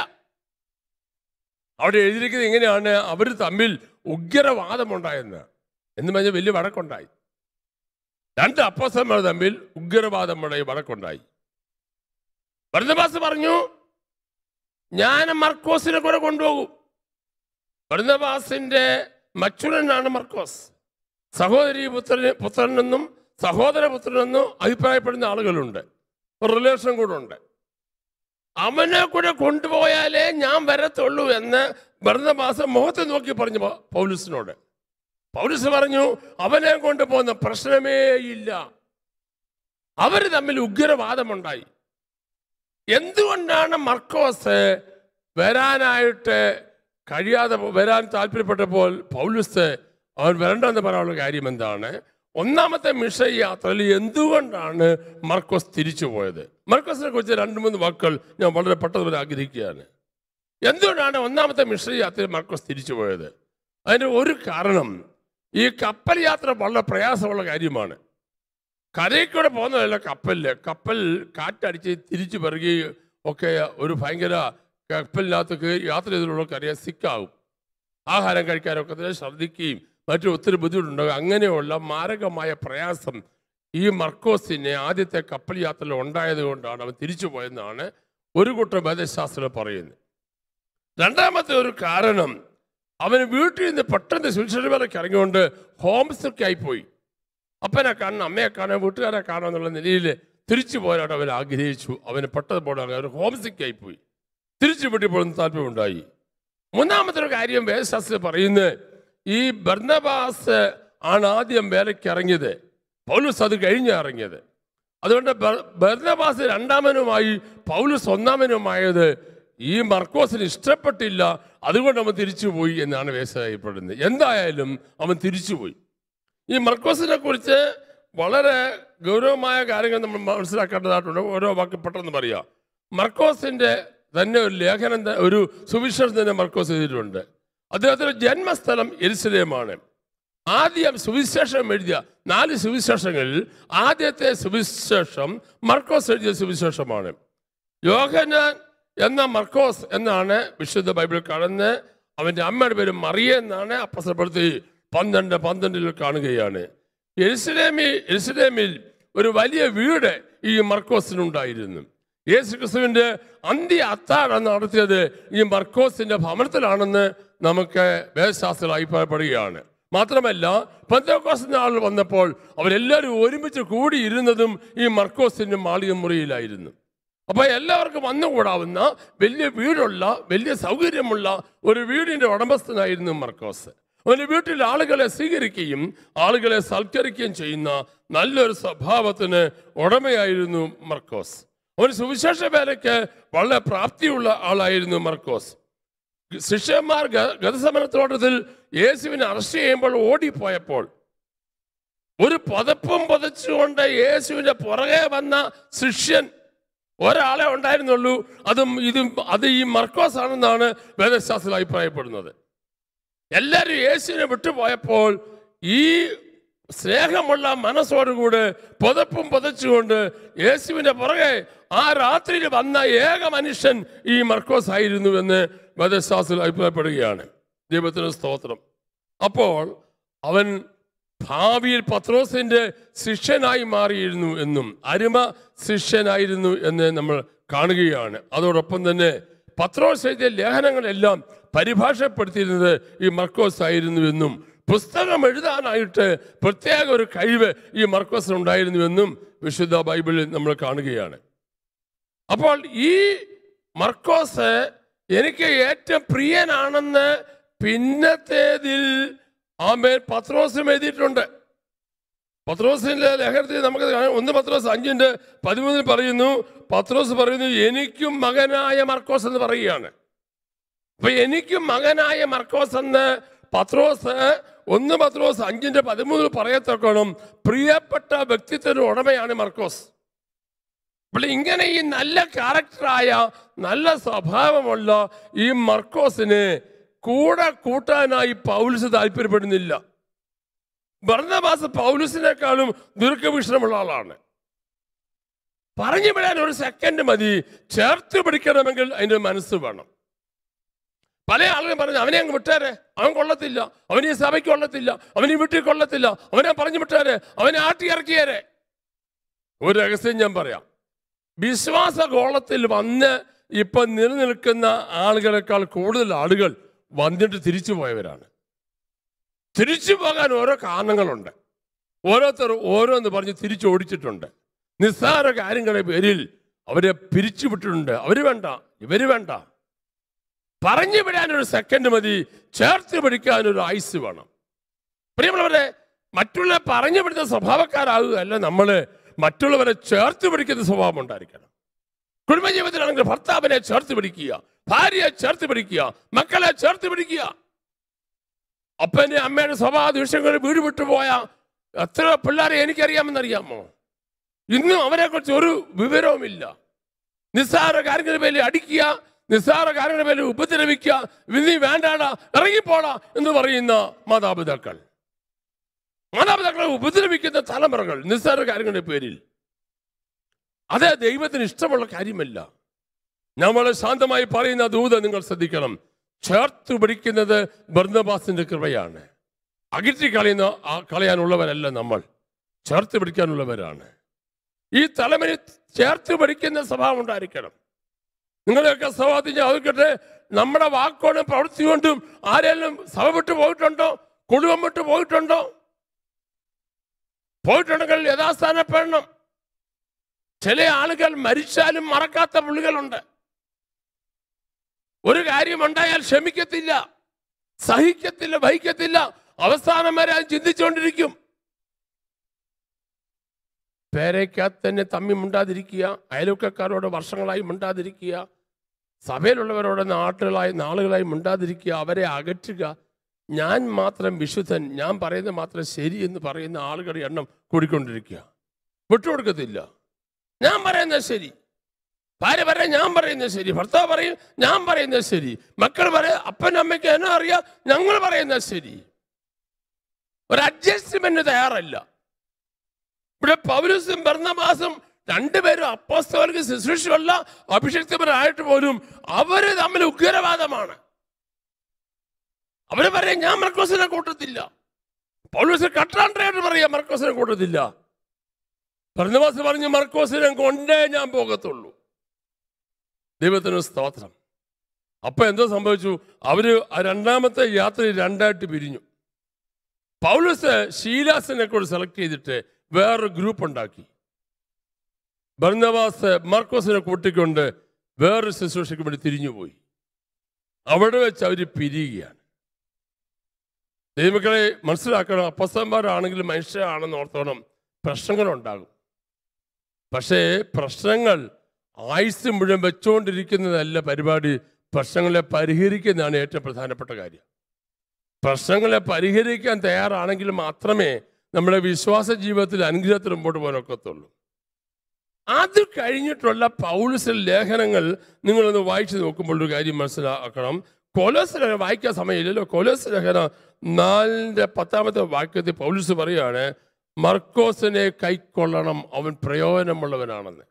അവിടെ എഴുതിയിരിക്കുന്നത് എങ്ങനെയാണ് അവർ തമ്മിൽ ഉഗ്രവാദമുണ്ടായെന്ന് എന്ന് പറഞ്ഞാൽ വലിയ വഴക്കുണ്ടായി രണ്ട് അപ്പസന്മാർ തമ്മിൽ ഉഗ്രവാദമുണ്ടായി വഴക്കുണ്ടായി ഭരതവാസ് പറഞ്ഞു ഞാൻ മർക്കോസിനെ കൂടെ കൊണ്ടുപോകും ഭരതവാസിന്റെ മച്ചുരനാണ് മർക്കോസ് സഹോദരി പുത്രന് പുത്രനെന്നും സഹോദര പുത്രനെന്നും അഭിപ്രായപ്പെടുന്ന ആളുകളുണ്ട് ഒരു റിലേഷൻ കൂടെ ഉണ്ട് അവനെ കൂടെ കൊണ്ടുപോയാലേ ഞാൻ വരത്തുള്ളൂ എന്ന് ഭരണമാസം മുഖത്ത് നോക്കി പറഞ്ഞു പൗ- പൗലുസിനോട് പൗലുസ് പറഞ്ഞു അവനെ കൊണ്ടുപോകുന്ന പ്രശ്നമേ ഇല്ല അവർ തമ്മിൽ ഉഗ്രവാദമുണ്ടായി എന്തുകൊണ്ടാണ് മർക്കോസ് വരാനായിട്ട് കഴിയാതെ പോ- വരാൻ താല്പര്യപ്പെട്ടപ്പോൾ പൗലുസ് അവൻ വരണ്ടെന്ന് പറയാനുള്ള കാര്യം എന്താണ് ഒന്നാമത്തെ മിഷൻ യാത്രയിൽ എന്തുകൊണ്ടാണ് മർക്കോസ് തിരിച്ചു പോയത് മർക്കോസിനെ കുറിച്ച് രണ്ട് മൂന്ന് വാക്കുകൾ ഞാൻ വളരെ പെട്ടെന്ന് ആഗ്രഹിക്കുകയാണ് എന്തുകൊണ്ടാണ് ഒന്നാമത്തെ മിഷൻ യാത്രയിൽ മർക്കോസ് തിരിച്ചു പോയത് അതിന് ഒരു കാരണം ഈ കപ്പൽ യാത്ര വളരെ പ്രയാസമുള്ള കാര്യമാണ് കരയ്ക്കൂടെ പോകുന്നതല്ല കപ്പലില് കപ്പൽ കാറ്റടിച്ച് തിരിച്ചു പെറുകയും ഒക്കെ ഒരു ഭയങ്കര കപ്പലിനകത്ത് യാത്ര ചെയ്തവർക്ക് അറിയാൻ സിക്കാവും ആഹാരം കഴിക്കാനൊക്കെ തന്നെ ഛർദ്ദിക്കുകയും മറ്റു ഒത്തിരി ബുദ്ധിമുട്ടുണ്ടാകും അങ്ങനെയുള്ള മാരകമായ പ്രയാസം ഈ മർക്കോസിനെ ആദ്യത്തെ കപ്പൽ യാത്രയിൽ ഉണ്ടായത് കൊണ്ടാണ് അവൻ തിരിച്ചു പോയെന്നാണ് ഒരു കൂട്ടം വേദശാസ്ത്രം പറയുന്നത് രണ്ടാമത്തെ ഒരു കാരണം അവന് വീട്ടിൽ നിന്ന് പെട്ടെന്ന് സുരക്ഷിതമേലൊക്കെ ഇറങ്ങിക്കൊണ്ട് ഹോം സിക്കായി പോയി അപ്പനെ കാണണം അമ്മയെ കാണാൻ വീട്ടുകാരെ കാണാൻ എന്നുള്ള നിലയിൽ തിരിച്ചു പോരാൻ അവൻ ആഗ്രഹിച്ചു അവന് പെട്ടെന്ന് പോകാൻ അവർ ഹോം സിക്കായി പോയി തിരിച്ചു വീട്ടിൽ പോകുന്ന താല്പര്യമുണ്ടായി മൂന്നാമത്തെ ഒരു കാര്യം വേദശാസ്ത്രം പറയുന്നത് ഈ ബർണബാസ് ആണ് ആദ്യം വേലയ്ക്ക് ഇറങ്ങിയത് പൗലുസ് അത് കഴിഞ്ഞ് ഇറങ്ങിയത് അതുകൊണ്ട് ബർ- ബർന്നബാസ് രണ്ടാമനുമായി പൗലുസ് ഒന്നാമനുമായത് ഈ മർക്കോസിന് ഇഷ്ടപ്പെട്ടില്ല അതുകൊണ്ട് അവൻ തിരിച്ചുപോയി എന്നാണ് വേശപ്പെടുന്നത് എന്തായാലും അവൻ തിരിച്ചുപോയി ഈ മർക്കോസിനെ കുറിച്ച് വളരെ ഗൗരവമായ കാര്യങ്ങൾ നമ്മൾ മനസ്സിലാക്കേണ്ടതായിട്ടുണ്ട് ഓരോ വാക്ക് പെട്ടെന്ന് പറയാം മർക്കോസിന്റെ തന്നെ ഒരു ലേഖനം ത- ഒരു സുവിശേഷം തന്നെ മർക്കോസ് എഴുതിയിട്ടുണ്ട് അദ്ദേഹത്തിന്റെ ജന്മസ്ഥലം എരിശിലേമാണ് ആദ്യം സുവിശേഷം എഴുതിയ നാല് സുവിശേഷങ്ങളിൽ ആദ്യത്തെ സുവിശേഷം മർക്കോസ് എഴുതിയ സുവിശേഷമാണ് യോഹനാൻ എന്ന മർക്കോസ് എന്നാണ് വിശുദ്ധ ബൈബിൾ കാണുന്നത് അവന്റെ അമ്മയുടെ പേര് മറിയ എന്നാണ് അപ്പസപ്പെടുത്തി പന്ത്രണ്ട് പന്ത്രണ്ടിൽ കാണുകയാണ് എരുസലേമിൽ എരുസലേമിൽ ഒരു വലിയ വീട് ഈ മർക്കോസിനുണ്ടായിരുന്നു യേശു ക്രിസ്തുവിന്റെ അന്ത്യ അത്താഴം നടത്തിയത് ഈ മർക്കോസിന്റെ ഭവനത്തിലാണെന്ന് നമുക്ക് വേദശാസ്ത്രം അഭിപ്രായപ്പെടുകയാണ് മാത്രമല്ല പന്തോക്കോസിന്റെ ആൾ വന്നപ്പോൾ അവരെല്ലാവരും ഒരുമിച്ച് കൂടിയിരുന്നതും ഈ മർക്കോസിന്റെ മാളിക മുറിയിലായിരുന്നു അപ്പൊ എല്ലാവർക്കും വന്നുകൂടാവുന്ന വലിയ വീടുള്ള വലിയ സൗകര്യമുള്ള ഒരു വീടിന്റെ ഉടമസ്ഥനായിരുന്നു മർക്കോസ് അവന്റെ വീട്ടിൽ ആളുകളെ സ്വീകരിക്കുകയും ആളുകളെ സൽക്കരിക്കുകയും ചെയ്യുന്ന നല്ലൊരു സ്വഭാവത്തിന് ഉടമയായിരുന്നു മർക്കോസ് അവൻ സുവിശേഷ വേലയ്ക്ക് വളരെ പ്രാപ്തിയുള്ള ആളായിരുന്നു മർക്കോസ് ശിഷ്യന്മാർ ഗ- ഗതസമരത്തോട്ടത്തിൽ യേശുവിനെ അറസ്റ്റ് ചെയ്യുമ്പോൾ ഓടിപ്പോയപ്പോൾ ഒരു പുതപ്പും പുതച്ചുകൊണ്ട് യേശുവിന്റെ പുറകെ വന്ന ശിഷ്യൻ ഒരാളെ ഉണ്ടായിരുന്നുള്ളൂ അതും ഇതും അത് ഈ മർക്കോസ് ആണെന്നാണ് വേദശാസ്ത്രം അഭിപ്രായപ്പെടുന്നത് എല്ലാവരും യേശുവിനെ വിട്ടുപോയപ്പോൾ ഈ സ്നേഹമുള്ള മനസ്സോടുകൂടെ പുതപ്പും പുതച്ചുകൊണ്ട് യേശുവിന്റെ പുറകെ ആ രാത്രിയിൽ വന്ന ഏക മനുഷ്യൻ ഈ മർക്കോസ് ആയിരുന്നു എന്ന് വേദശാസ്ത്രം അഭിപ്രായപ്പെടുകയാണ് ദൈവത്തിന് സ്തോത്രം അപ്പോൾ അവൻ ഭാവിയിൽ പത്രോസിന്റെ ശിഷ്യനായി മാറിയിരുന്നു എന്നും അരുമ ശിഷ്യനായിരുന്നു എന്ന് നമ്മൾ കാണുകയാണ് അതോടൊപ്പം തന്നെ പത്രോസ് എഴുതിയ ലേഖനങ്ങളെല്ലാം പരിഭാഷപ്പെടുത്തിയിരുന്നത് ഈ മർക്കോസ് ആയിരുന്നു എന്നും പുസ്തകം എഴുതാനായിട്ട് പ്രത്യേക ഒരു കഴിവ് ഈ മർക്കോസിന് ഉണ്ടായിരുന്നുവെന്നും വിശുദ്ധ ബൈബിളിൽ നമ്മൾ കാണുകയാണ് അപ്പോൾ ഈ മർക്കോസ് എനിക്ക് ഏറ്റവും പ്രിയനാണെന്ന് പിന്നത്തേതിൽ ആമേൽ പത്രോസും എഴുതിയിട്ടുണ്ട് പത്രോസിന്റെ ലേഖനത്തിൽ നമുക്ക് കാണാം. ഒന്ന് പത്രോസ് അഞ്ചിന്റെ പതിമൂന്നിൽ പറയുന്നു പത്രോസ് പറയുന്നു എനിക്കും മകനായ മർക്കോസ് എന്ന് പറയുകയാണ് അപ്പൊ എനിക്കും മകനായ മർക്കോസ് എന്ന് പത്രോസ് ഒന്ന് പത്രോസ് അഞ്ചിന്റെ പതിമൂന്നിൽ പറയത്തക്കണം പ്രിയപ്പെട്ട വ്യക്തിത്വത്തിന് ഉടമയാണ് മർക്കോസ് അപ്പോൾ ഇങ്ങനെ ഈ നല്ല ക്യാരക്ടറായ നല്ല സ്വഭാവമുള്ള ഈ മർക്കോസിനെ കൂടെ കൂട്ടാനായി പൗലുസ് താല്പര്യപ്പെടുന്നില്ല ഭരണവാസ പൗലുസിനേക്കാളും ദീർഘവീക്ഷണമുള്ള ആളാണ് പറഞ്ഞു വിടാൻ ഒരു സെക്കൻഡ് മതി ചേർത്ത് പിടിക്കണമെങ്കിൽ അതിന്റെ മനസ്സ് വേണം പല ആളുകളും പറഞ്ഞു അവനെ അങ്ങ് വിട്ടേരെ അവൻ കൊള്ളത്തില്ല അവൻ ഈ സഭയ്ക്ക് കൊള്ളത്തില്ല അവൻ ഈ വീട്ടിൽ കൊള്ളത്തില്ല അവനെ പറഞ്ഞു വിട്ടേരെ അവനെ ആട്ടി ഇറക്കിയേരെ ഒരു രഹസ്യം ഞാൻ പറയാം വിശ്വാസ ഗോളത്തിൽ വന്ന് ഇപ്പൊ നിലനിൽക്കുന്ന ആളുകളെക്കാൾ കൂടുതൽ ആളുകൾ വന്നിട്ട് തിരിച്ചു പോയവരാണ് തിരിച്ചു പോകാൻ ഓരോ കാരണങ്ങളുണ്ട് ഓരോരുത്തർ ഓരോന്ന് പറഞ്ഞ് തിരിച്ചോടിച്ചിട്ടുണ്ട് നിസ്സാര കാര്യങ്ങളുടെ പേരിൽ അവരെ പിരിച്ചുവിട്ടിട്ടുണ്ട് അവര് വേണ്ട ഇവര് വേണ്ട പറഞ്ഞു വിടാൻ ഒരു സെക്കൻഡ് മതി ചേർത്ത് പിടിക്കാൻ ഒരു ആയുസ് വേണം പ്രിയമുള്ളവരെ മറ്റുള്ള പറഞ്ഞു പിടിച്ച സ്വഭാവക്കാരാകുകയല്ല നമ്മള് മറ്റുള്ളവരെ ചേർത്ത് പിടിക്കുന്ന സ്വഭാവം ഉണ്ടായിരിക്കണം കുടുംബജീവിതത്തിലാണെങ്കിൽ ഭർത്താവിനെ ചേർത്ത് പിടിക്കുക ഭാര്യയെ ചേർത്ത് പിടിക്കുക മക്കളെ ചേർത്ത് പിടിക്കുക അപ്പന്റെ അമ്മയുടെ സ്വഭാവ ദൂഷ്യങ്ങൾ വീട് വിട്ടുപോയ എത്ര പിള്ളേരെ എനിക്കറിയാമെന്നറിയാമോ ഇന്നും അവരെ കുറിച്ച് ഒരു വിവരവുമില്ല നിസ്സാര കാര്യങ്ങളുടെ പേരിൽ അടിക്കുക നിസ്സാര കാര്യങ്ങളുടെ പേരിൽ ഉപദ്രവിക്കുക നീ വേണ്ടാടാ ഇറങ്ങിപ്പോടാ എന്ന് പറയുന്ന മാതാപിതാക്കൾ മാതാപിതാക്കളെ ഉപദ്രവിക്കുന്ന തലമുറകൾ നിസ്സാര കാര്യങ്ങളുടെ പേരിൽ അത് ദൈവത്തിന് ഇഷ്ടമുള്ള കാര്യമല്ല നമ്മൾ ശാന്തമായി പറയുന്ന ദൂത നിങ്ങൾ ശ്രദ്ധിക്കണം ചേർത്ത് പിടിക്കുന്നത് ബർന്നബാസിന്റെ കൃപയാണ് അകറ്റി കളയുന്ന ആ കളയാനുള്ളവരല്ല നമ്മൾ ചേർത്ത് പിടിക്കാനുള്ളവരാണ് ഈ തലമുറ ചേർത്ത് പിടിക്കുന്ന സ്വഭാവം ഉണ്ടായിരിക്കണം നിങ്ങളെയൊക്കെ സ്വഭാവത്തിൽ ഞാൻ ഓർക്കട്ടെ നമ്മുടെ വാക്കോടും പ്രവൃത്തി കൊണ്ടും ആരെങ്കിലും സഭ വിട്ടു പോയിട്ടുണ്ടോ കുടുംബം വിട്ടു പോയിട്ടുണ്ടോ പോയിട്ടുണ്ടെങ്കിൽ യഥാസ്ഥാനപ്പെടണം ചില ആളുകൾ മരിച്ചാലും മറക്കാത്ത പുള്ളികളുണ്ട് ഒരു കാര്യം ഉണ്ടായാൽ ക്ഷമിക്കത്തില്ല സഹിക്കത്തില്ല വഹിക്കത്തില്ല അവസാനം വരെ അത് ചിന്തിച്ചുകൊണ്ടിരിക്കും പേരയ്ക്കകത്ത് തന്നെ തമ്മി മിണ്ടാതിരിക്കുക അയൽവക്കക്കാരോട് വർഷങ്ങളായി മിണ്ടാതിരിക്കുക സഭയിലുള്ളവരോട് നാട്ടുകളായി നാളുകളായി മിണ്ടാതിരിക്കുക അവരെ അകറ്റുക ഞാൻ മാത്രം വിശുദ്ധൻ ഞാൻ പറയുന്നത് മാത്രം ശരി എന്ന് പറയുന്ന ആളുകളുടെ എണ്ണം കൂടിക്കൊണ്ടിരിക്കുക വിട്ടുകൊടുക്കത്തില്ല ഞാൻ പറയുന്നത് ശരി ഭാര്യ പറയാം ഞാൻ പറയുന്നത് ശരി ഭർത്താവ് പറയും ഞാൻ പറയുന്നത് ശരി മക്കൾ പറയാം അപ്പനും അമ്മയ്ക്ക് എന്നെ അറിയാം ഞങ്ങൾ പറയുന്നത് ശരി ഒരു അഡ്ജസ്റ്റ്മെന്റ് തയ്യാറല്ല ഇവിടെ പൗരസും ഭരണമാസം രണ്ടുപേരും അപ്പോസ്തോലിക്ക് ശുശ്രൂഷയുള്ള അഭിഷിക്തപരായിട്ട് പോലും അവര് തമ്മിൽ ഉഗ്രവാദമാണ് അവര് പറയാം ഞാൻ മർക്കോസിനെ കൂട്ടത്തില്ല പൗലൂസ് കട്ടാണ്ടായിട്ട് പറയാം മർക്കോസിനെ കൂട്ടത്തില്ല ഭരണവാസ് പറഞ്ഞു മർക്കോസിനെ കൊണ്ടേ ഞാൻ പോകത്തുള്ളൂ ദൈവത്തിന് സ്തോത്രം അപ്പൊ എന്തോ സംഭവിച്ചു അവര് ആ രണ്ടാമത്തെ യാത്ര രണ്ടായിട്ട് പിരിഞ്ഞു പൗലസ് ഷീലാസിനെ കൂടെ സെലക്ട് ചെയ്തിട്ട് വേറൊരു ഗ്രൂപ്പ് ഉണ്ടാക്കി ഭർണവാസ് മർക്കോസിനെ കൂട്ടിക്കൊണ്ട് വേറൊരു ശുശ്രൂഷയ്ക്ക് വേണ്ടി തിരിഞ്ഞുപോയി അവിടെ വെച്ച് അവർ പിരിയുകയാണ് ദൈവമക്കളെ മനസ്സിലാക്കണം അപ്പസ്തന്മാരാണെങ്കിലും മനുഷ്യരാണെന്ന് ഓർത്തോണം പ്രശ്നങ്ങളുണ്ടാകും പക്ഷേ പ്രശ്നങ്ങൾ ആയുസ് മുഴുവൻ വെച്ചുകൊണ്ടിരിക്കുന്നതല്ല പരിപാടി പ്രശ്നങ്ങളെ പരിഹരിക്കുന്നതാണ് ഏറ്റവും പ്രധാനപ്പെട്ട കാര്യം പ്രശ്നങ്ങളെ പരിഹരിക്കാൻ തയ്യാറാണെങ്കിൽ മാത്രമേ നമ്മുടെ വിശ്വാസ ജീവിതത്തിൽ അനുഗ്രഹത്തിൽ മുമ്പോട്ട് പോകാനൊക്കത്തുള്ളൂ അത് കഴിഞ്ഞിട്ടുള്ള പൗലസിൽ ലേഖനങ്ങൾ നിങ്ങളൊന്ന് വായിച്ചു നോക്കുമ്പോൾ ഒരു കാര്യം മനസ്സിലാക്കണം കൊലോസ് ലേഖനം വായിക്കാൻ സമയമില്ലല്ലോ കൊലോസ് ലേഖനം നാലിൻ്റെ പത്താമത്തെ വാക്യത്തിൽ പൗലസ് പറയാണ് മർക്കോസിനെ കൈക്കൊള്ളണം അവൻ പ്രയോജനമുള്ളവനാണെന്ന്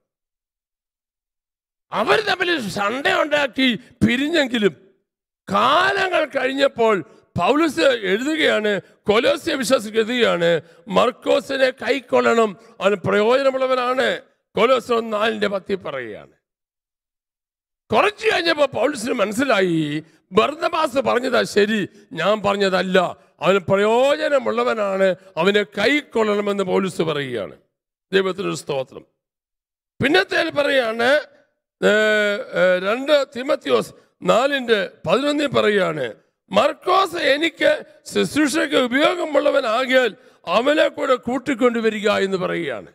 അവർ തമ്മിൽ സണ്ട ഉണ്ടാക്കി പിരിഞ്ഞെങ്കിലും കാലങ്ങൾ കഴിഞ്ഞപ്പോൾ പൗലസ് എഴുതുകയാണ് കൊലോസ്യ വിശ്വാസിക്ക് എഴുതുകയാണ് മർക്കോസിനെ കൈക്കൊള്ളണം അവൻ പ്രയോജനമുള്ളവനാണ് കൊലോസ് നാലിന്റെ പത്തി പറയുകയാണ് കുറച്ചു കഴിഞ്ഞപ്പോൾ പൗലസിന് മനസ്സിലായി ബർന്നബാസ് പറഞ്ഞതാ ശരി ഞാൻ പറഞ്ഞതല്ല അവന് പ്രയോജനമുള്ളവനാണ് അവനെ കൈക്കൊള്ളണമെന്ന് പൗലസ് പറയുകയാണ് ദൈവത്തിനൊരു സ്തോത്രം പിന്നത്തെ പറയാണ് ഏ, ഏ, രണ്ട് തിമത്യോസ് നാലിന്റെ പതിനൊന്നിൽ പറയുകയാണ് മർക്കോസ് എനിക്ക് ശുശ്രൂഷയ്ക്ക് ഉപയോഗമുള്ളവനാകിയാൽ അവനെ കൂടെ കൂട്ടിക്കൊണ്ടുവരിക എന്ന് പറയുകയാണ്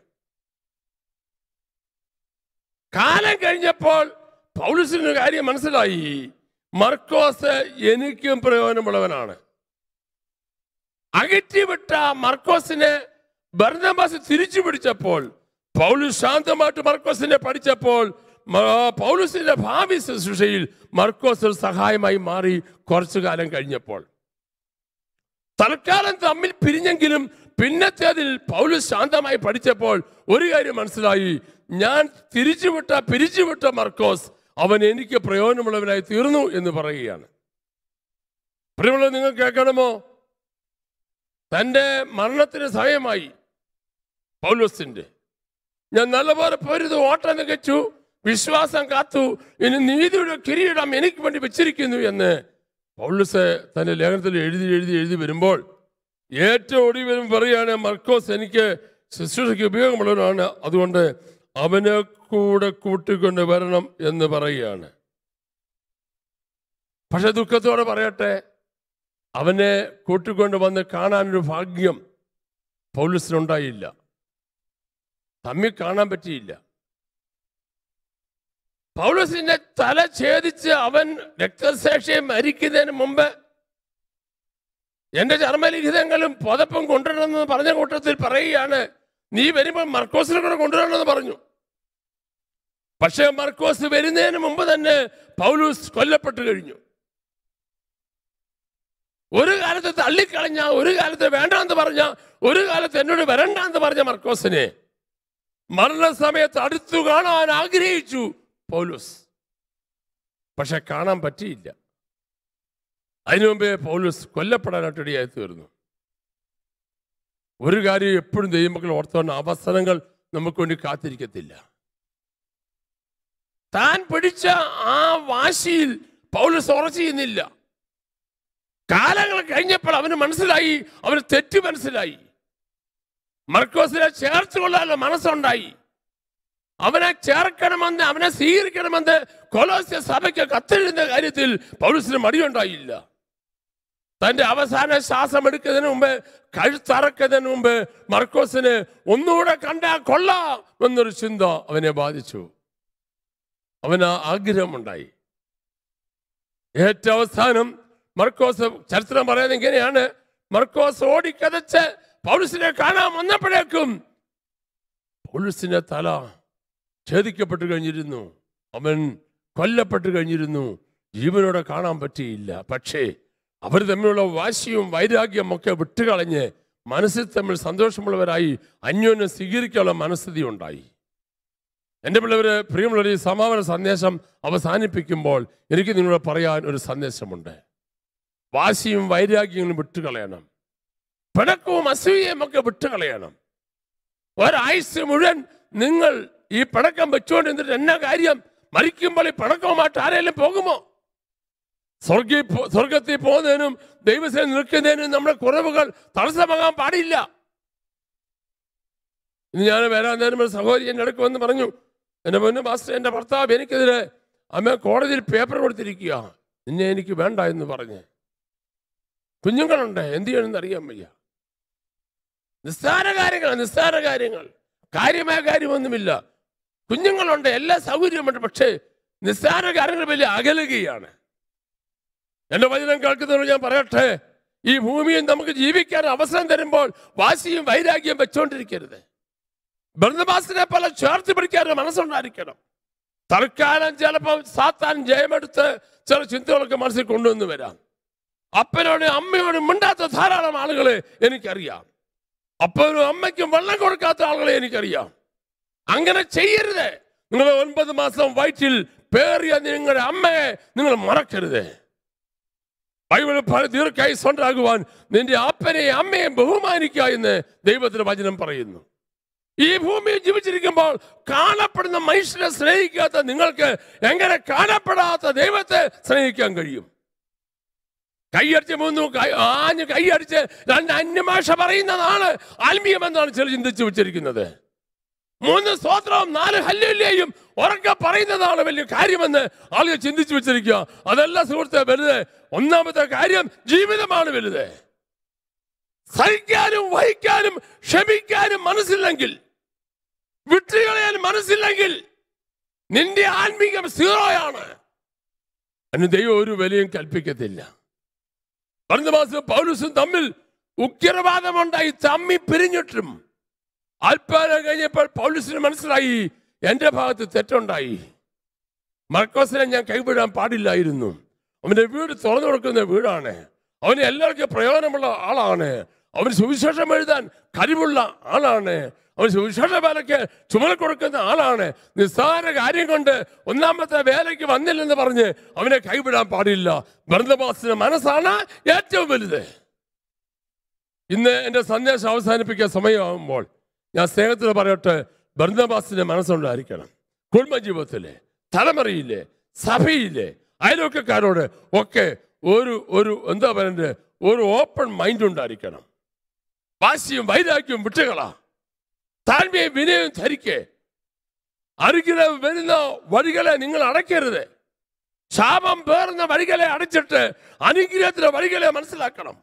കാലം കഴിഞ്ഞപ്പോൾ പൗലസിന് ഒരു കാര്യം മനസ്സിലായി മർക്കോസ് എനിക്കും പ്രയോജനമുള്ളവനാണ് അകറ്റിവിട്ട മർക്കോസിനെ ബർണബാസ് തിരിച്ചു പിടിച്ചപ്പോൾ പൗലൂസ് ശാന്തമായിട്ട് മർക്കോസിനെ പഠിച്ചപ്പോൾ മ- പൗലൂസിന്റെ ഭാവി ശുശ്രൂഷയിൽ മർക്കോസ് ഒരു സഹായമായി മാറി കുറച്ചു കാലം കഴിഞ്ഞപ്പോൾ തൽക്കാലം തമ്മിൽ പിരിഞ്ഞെങ്കിലും പിന്നത്തേതിൽ പൗലൂസ് ശാന്തമായി പഠിച്ചപ്പോൾ ഒരു കാര്യം മനസ്സിലായി ഞാൻ തിരിച്ചുവിട്ട പിരിച്ചുവിട്ട മർക്കോസ് അവൻ എനിക്ക് പ്രയോജനമുള്ളവനായി തീർന്നു എന്ന് പറയുകയാണ് പ്രിയമുള്ള നിങ്ങൾ കേൾക്കണമോ തൻ്റെ മരണത്തിന് സമയമായി പൗലോസിന്റെ ഞാൻ നല്ലപോലെ പൊരുത് ഓട്ടം തികച്ചു വിശ്വാസം കാത്തു ഇനി നീതിയുടെ കിരീടം എനിക്ക് വേണ്ടി വെച്ചിരിക്കുന്നു എന്ന് പൗലോസ് തന്റെ ലേഖനത്തിൽ എഴുതി എഴുതി എഴുതി വരുമ്പോൾ ഏറ്റവും ഒടുവിലും പറയുകയാണ് മർക്കോസ് എനിക്ക് ശുശ്രൂഷയ്ക്ക് ഉപയോഗമുള്ളവനാണ് അതുകൊണ്ട് അവനെ കൂടെ കൂട്ടിക്കൊണ്ട് വരണം എന്ന് പറയുകയാണ് പക്ഷെ ദുഃഖത്തോടെ പറയട്ടെ അവനെ കൂട്ടിക്കൊണ്ട് വന്ന് കാണാനൊരു ഭാഗ്യം പൗലസിനുണ്ടായില്ല തമ്മിൽ കാണാൻ പറ്റിയില്ല പൗലസിന്റെ തല ഛേദിച്ച് അവൻ രക്തസാക്ഷിയെ മരിക്കുന്നതിന് മുമ്പ് എന്റെ ചർമ്മലിഖിതങ്ങളും പുതപ്പും കൊണ്ടുവരണമെന്ന് പറഞ്ഞ കൂട്ടത്തിൽ പറയുകയാണ് നീ വരുമ്പോൾ മർക്കോസിനെ കൂടെ കൊണ്ടുവരണമെന്ന് പറഞ്ഞു പക്ഷേ മർക്കോസ് വരുന്നതിന് മുമ്പ് തന്നെ പൗലൂസ് കൊല്ലപ്പെട്ടു കഴിഞ്ഞു ഒരു കാലത്ത് തള്ളിക്കളഞ്ഞ ഒരു കാലത്ത് വേണ്ടാന്ന് പറഞ്ഞ ഒരു കാലത്ത് എന്നോട് വരണ്ടാന്ന് പറഞ്ഞ മർക്കോസിനെ മരണസമയത്ത് അടുത്തു കാണാൻ ആഗ്രഹിച്ചു പൗലോസ് പക്ഷെ കാണാൻ പറ്റിയില്ല അതിനു മുമ്പേ പൗലോസ് കൊല്ലപ്പെടാനായിട്ട് ഇടയായി തീർന്നു ഒരു കാര്യം എപ്പോഴും ദൈവമക്കൾ ഓർത്തോണ്ട് അവസരങ്ങൾ നമുക്ക് വേണ്ടി കാത്തിരിക്കത്തില്ല താൻ പിടിച്ച ആ വാശിയിൽ പൗലോസ് ഉറച്ചു ചെയ്യുന്നില്ല കാലങ്ങൾ കഴിഞ്ഞപ്പോൾ അവന് മനസ്സിലായി അവന് തെറ്റ് മനസ്സിലായി മർക്കോസിനെ ചേർത്ത് കൊള്ളാനുള്ള മനസ്സുണ്ടായി അവനെ ചേർക്കണമെന്ന് അവനെ സ്വീകരിക്കണമെന്ന് കൊലോസ്യ സഭയ്ക്ക് കത്തെഴുതുന്ന കാര്യത്തിൽ പൗലൂസിന് മടിയുണ്ടായില്ല തന്റെ അവസാന ശ്വാസം എടുക്കുന്നതിന് മുമ്പ് കഴുത്തറക്കുന്നതിന് മുമ്പ് മർക്കോസിന് ഒന്നുകൂടെ കണ്ടാ കൊള്ളാം എന്നൊരു ചിന്ത അവനെ ബാധിച്ചു അവന് ആ ആഗ്രഹമുണ്ടായി ഏറ്റവും അവസാനം മർക്കോസ് ചരിത്രം പറയുന്നത് ഇങ്ങനെയാണ് മർക്കോസ് ഓടിക്കതച്ച് പൗലൂസിനെ കാണാൻ വന്നപ്പോഴേക്കും പൗലൂസിന്റെ തല ഛേദിക്കപ്പെട്ടു കഴിഞ്ഞിരുന്നു അവൻ കൊല്ലപ്പെട്ടു കഴിഞ്ഞിരുന്നു ജീവനോടെ കാണാൻ പറ്റിയില്ല പക്ഷേ അവർ തമ്മിലുള്ള വാശിയും വൈരാഗ്യം ഒക്കെ വിട്ടുകളഞ്ഞ് മനസ്സിൽ തമ്മിൽ സന്തോഷമുള്ളവരായി അന്യോന്യം സ്വീകരിക്കാനുള്ള മനസ്ഥിതി ഉണ്ടായി എൻ്റെ പിള്ളവര് പ്രിയമുള്ളവർ ഈ സമാപന സന്ദേശം അവസാനിപ്പിക്കുമ്പോൾ എനിക്ക് നിങ്ങളോട് പറയാൻ ഒരു സന്ദേശമുണ്ട് വാശിയും വൈരാഗ്യങ്ങളും വിട്ടുകളയണം പിണക്കവും അസൂയയും ഒക്കെ വിട്ടുകളയണം ഒരാഴ്ച മുഴുവൻ നിങ്ങൾ ഈ പടക്കം വെച്ചുകൊണ്ട് എന്നിട്ട് എന്നാ കാര്യം മരിക്കുമ്പോൾ ഈ പടക്കവുമായിട്ട് ആരെങ്കിലും പോകുമോ സ്വർഗി സ്വർഗത്തിൽ പോകുന്നതിനും ദൈവത്തിൽ നിൽക്കുന്നതിനും നമ്മുടെ കുറവുകൾ തടസ്സമാകാൻ പാടില്ല ഇന്ന് ഞാൻ വരാൻ നേരം ഒരു സഹോദരി എൻ്റെ അടുക്ക് വന്ന് പറഞ്ഞു എൻ്റെ പൊന്നു മാസ്റ്റർ എൻ്റെ ഭർത്താവ് എനിക്കെതിരെ അമ്മ കോടതിയിൽ പേപ്പർ കൊടുത്തിരിക്കുക നിന്നെ എനിക്ക് വേണ്ട എന്ന് പറഞ്ഞ് കുഞ്ഞുങ്ങളുണ്ട് എന്ത് ചെയ്യണമെന്ന് അറിയാൻ വയ്യ നിസ്സാര കാര്യങ്ങൾ നിസ്സാര കാര്യങ്ങൾ കാര്യമായ കാര്യമൊന്നുമില്ല കുഞ്ഞുങ്ങളുണ്ട് എല്ലാ സൗകര്യമുണ്ട് പക്ഷേ നിസ്സാര കാര്യങ്ങൾ വലിയ അകലുകയാണ് എന്റെ വചനം കേൾക്കുന്നവർ ഞാൻ പറയട്ടെ ഈ ഭൂമിയിൽ നമുക്ക് ജീവിക്കാൻ അവസരം തരുമ്പോൾ വാശിയും വൈരാഗ്യം വെച്ചുകൊണ്ടിരിക്കരുത് ബന്ധുമാസിനെ പോലെ ചേർത്ത് പിടിക്കാൻ ഒരു മനസ്സുണ്ടായിരിക്കണം തൽക്കാലം ചിലപ്പോൾ സാത്താൻ ജയമെടുത്ത് ചില ചിന്തകളൊക്കെ മനസ്സിൽ കൊണ്ടുവന്ന് വരാം അപ്പനോടും അമ്മയോടും മിണ്ടാത്ത ധാരാളം ആളുകളെ എനിക്കറിയാം അപ്പനും അമ്മയ്ക്കും വെള്ളം കൊടുക്കാത്ത ആളുകളെ എനിക്കറിയാം അങ്ങനെ ചെയ്യരുത് നിങ്ങൾ ഒൻപത് മാസം വയറ്റിൽ പേറിയ നിങ്ങളുടെ അമ്മയെ നിങ്ങൾ മറക്കരുത് ബൈബിൾ ദീർഘായുസ് ഉണ്ടാകുവാൻ നിന്റെ അപ്പനെയും അമ്മയും ബഹുമാനിക്കുക എന്ന് ദൈവത്തിന്റെ വചനം പറയുന്നു ഈ ഭൂമിയിൽ ജീവിച്ചിരിക്കുമ്പോൾ കാണപ്പെടുന്ന മനുഷ്യനെ സ്നേഹിക്കാത്ത നിങ്ങൾക്ക് എങ്ങനെ കാണപ്പെടാത്ത ദൈവത്തെ സ്നേഹിക്കാൻ കഴിയും കൈയടിച്ച് മൂന്നു കൈ ആഞ്ഞ് കൈയടിച്ച് രണ്ട് അന്യഭാഷ പറയുന്നതാണ് ആത്മീയമെന്നാണ് ചില ചിന്തിച്ചു വെച്ചിരിക്കുന്നത് മൂന്ന് സ്തോത്രവും നാല് ഹല്ലേലൂയയും ഉറക്കെ പറയുന്നതാണ് വലിയ കാര്യമെന്ന് ആളുകൾ ചിന്തിച്ചു വെച്ചിരിക്കുക അതല്ല സുഹൃത്തെ വലുത് ഒന്നാമത്തെ കാര്യം ജീവിതമാണ് വലുത് സഹിക്കാനും വഹിക്കാനും ക്ഷമിക്കാനും മനസ്സില്ലെങ്കിൽ വിട്ടുകളയാൻ മനസ്സില്ലെങ്കിൽ നിന്റെ ആത്മീകം സീറോയാണ് അതിന് ദൈവം ഒരു വിലയും കൽപ്പിക്കത്തില്ല ഭരണമാസം പൗലുസും തമ്മിൽ ഉഗ്രവാദമുണ്ടായി തമ്മി പിരിഞ്ഞിട്ടും അല്പകാലം കഴിഞ്ഞപ്പോൾ പൗലുസിന് മനസ്സിലായി എന്റെ ഭാഗത്ത് തെറ്റുണ്ടായി മർക്കോസിനെ ഞാൻ കൈവിടാൻ പാടില്ലായിരുന്നു അവന്റെ വീട് തുറന്നു കൊടുക്കുന്ന വീടാണ് അവന് എല്ലാവർക്കും പ്രയോജനമുള്ള ആളാണ് അവന് സുവിശേഷം എഴുതാൻ കഴിവുള്ള ആളാണ് അവൻ സുവിശേഷ വേലയ്ക്ക് ചുമല കൊടുക്കുന്ന ആളാണ് നിസ്സാര കാര്യം കൊണ്ട് ഒന്നാമത്തെ വേലയ്ക്ക് വന്നില്ലെന്ന് പറഞ്ഞ് അവനെ കൈവിടാൻ പാടില്ല ബന്ധമാസിന്റെ മനസ്സാണ് ഏറ്റവും വലുത് ഇന്ന് എൻ്റെ സന്ദേശം അവസാനിപ്പിക്കാൻ സമയമാകുമ്പോൾ ഞാൻ സ്നേഹത്തിൽ പറയട്ടെ ബന്ധമാസിന്റെ മനസ്സുണ്ടായിരിക്കണം കുടുംബജീവിതത്തിലെ തലമുറയിലെ സഭയിലെ അയൽവക്കക്കാരോട് ഒക്കെ ഒരു ഒരു എന്താ പറയുന്നത് ഒരു ഓപ്പൺ മൈൻഡ് ഉണ്ടായിരിക്കണം വാശിയും വൈരാഗ്യവും വിട്ടുകളാ താഴ്മയും വിനയവും ധരിക്കേ അരുകിലെ വരുന്ന വഴികളെ നിങ്ങൾ അടയ്ക്കരുത് ശാപം പേർന്ന വഴികളെ അടച്ചിട്ട് അനുഗ്രഹത്തിന്റെ വഴികളെ മനസ്സിലാക്കണം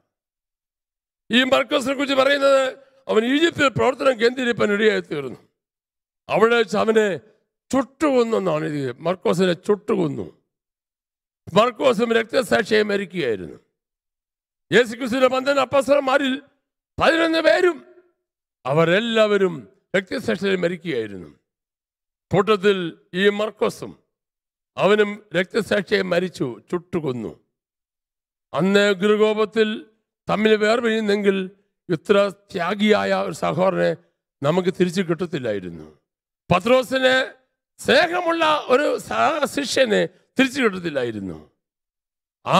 ഈ മർക്കസിനെ കുറിച്ച് പറയുന്നത് അവൻ ഈജിപ്തിൽ പ്രവർത്തനം കേന്ദ്രീകരിപ്പാൻ ഇടയായി തീർന്നു അവിടെ വെച്ച് അവനെ ചുട്ടുകൊന്നാണ് ഇത് മർക്കോസിനെ ചുട്ടുകൊന്നു മർക്കോസും രക്തസാക്ഷിയെ മരിക്കുകയായിരുന്നു യേശുക്രിസ്തുവിന്റെ പന്തൻ അപ്പസരന്മാരിൽ പതിനൊന്ന് പേരും അവരെല്ലാവരും രക്തസാക്ഷിയിൽ മരിക്കുകയായിരുന്നു കൂട്ടത്തിൽ ഈ മർക്കോസും അവനും രക്തസാക്ഷിയെ മരിച്ചു ചുട്ടുകൊന്നു അന്ന് ഗൃഹകോപത്തിൽ തമ്മിൽ വേർപിരിയുന്നെങ്കിൽ ഇത്ര ത്യാഗിയായ ഒരു സഹോദരനെ നമുക്ക് തിരിച്ചു കിട്ടത്തില്ലായിരുന്നു പത്രോസിന് സ്നേഹമുള്ള ഒരു സഹ- ശിഷ്യനെ തിരിച്ചു കിട്ടത്തില്ലായിരുന്നു ആ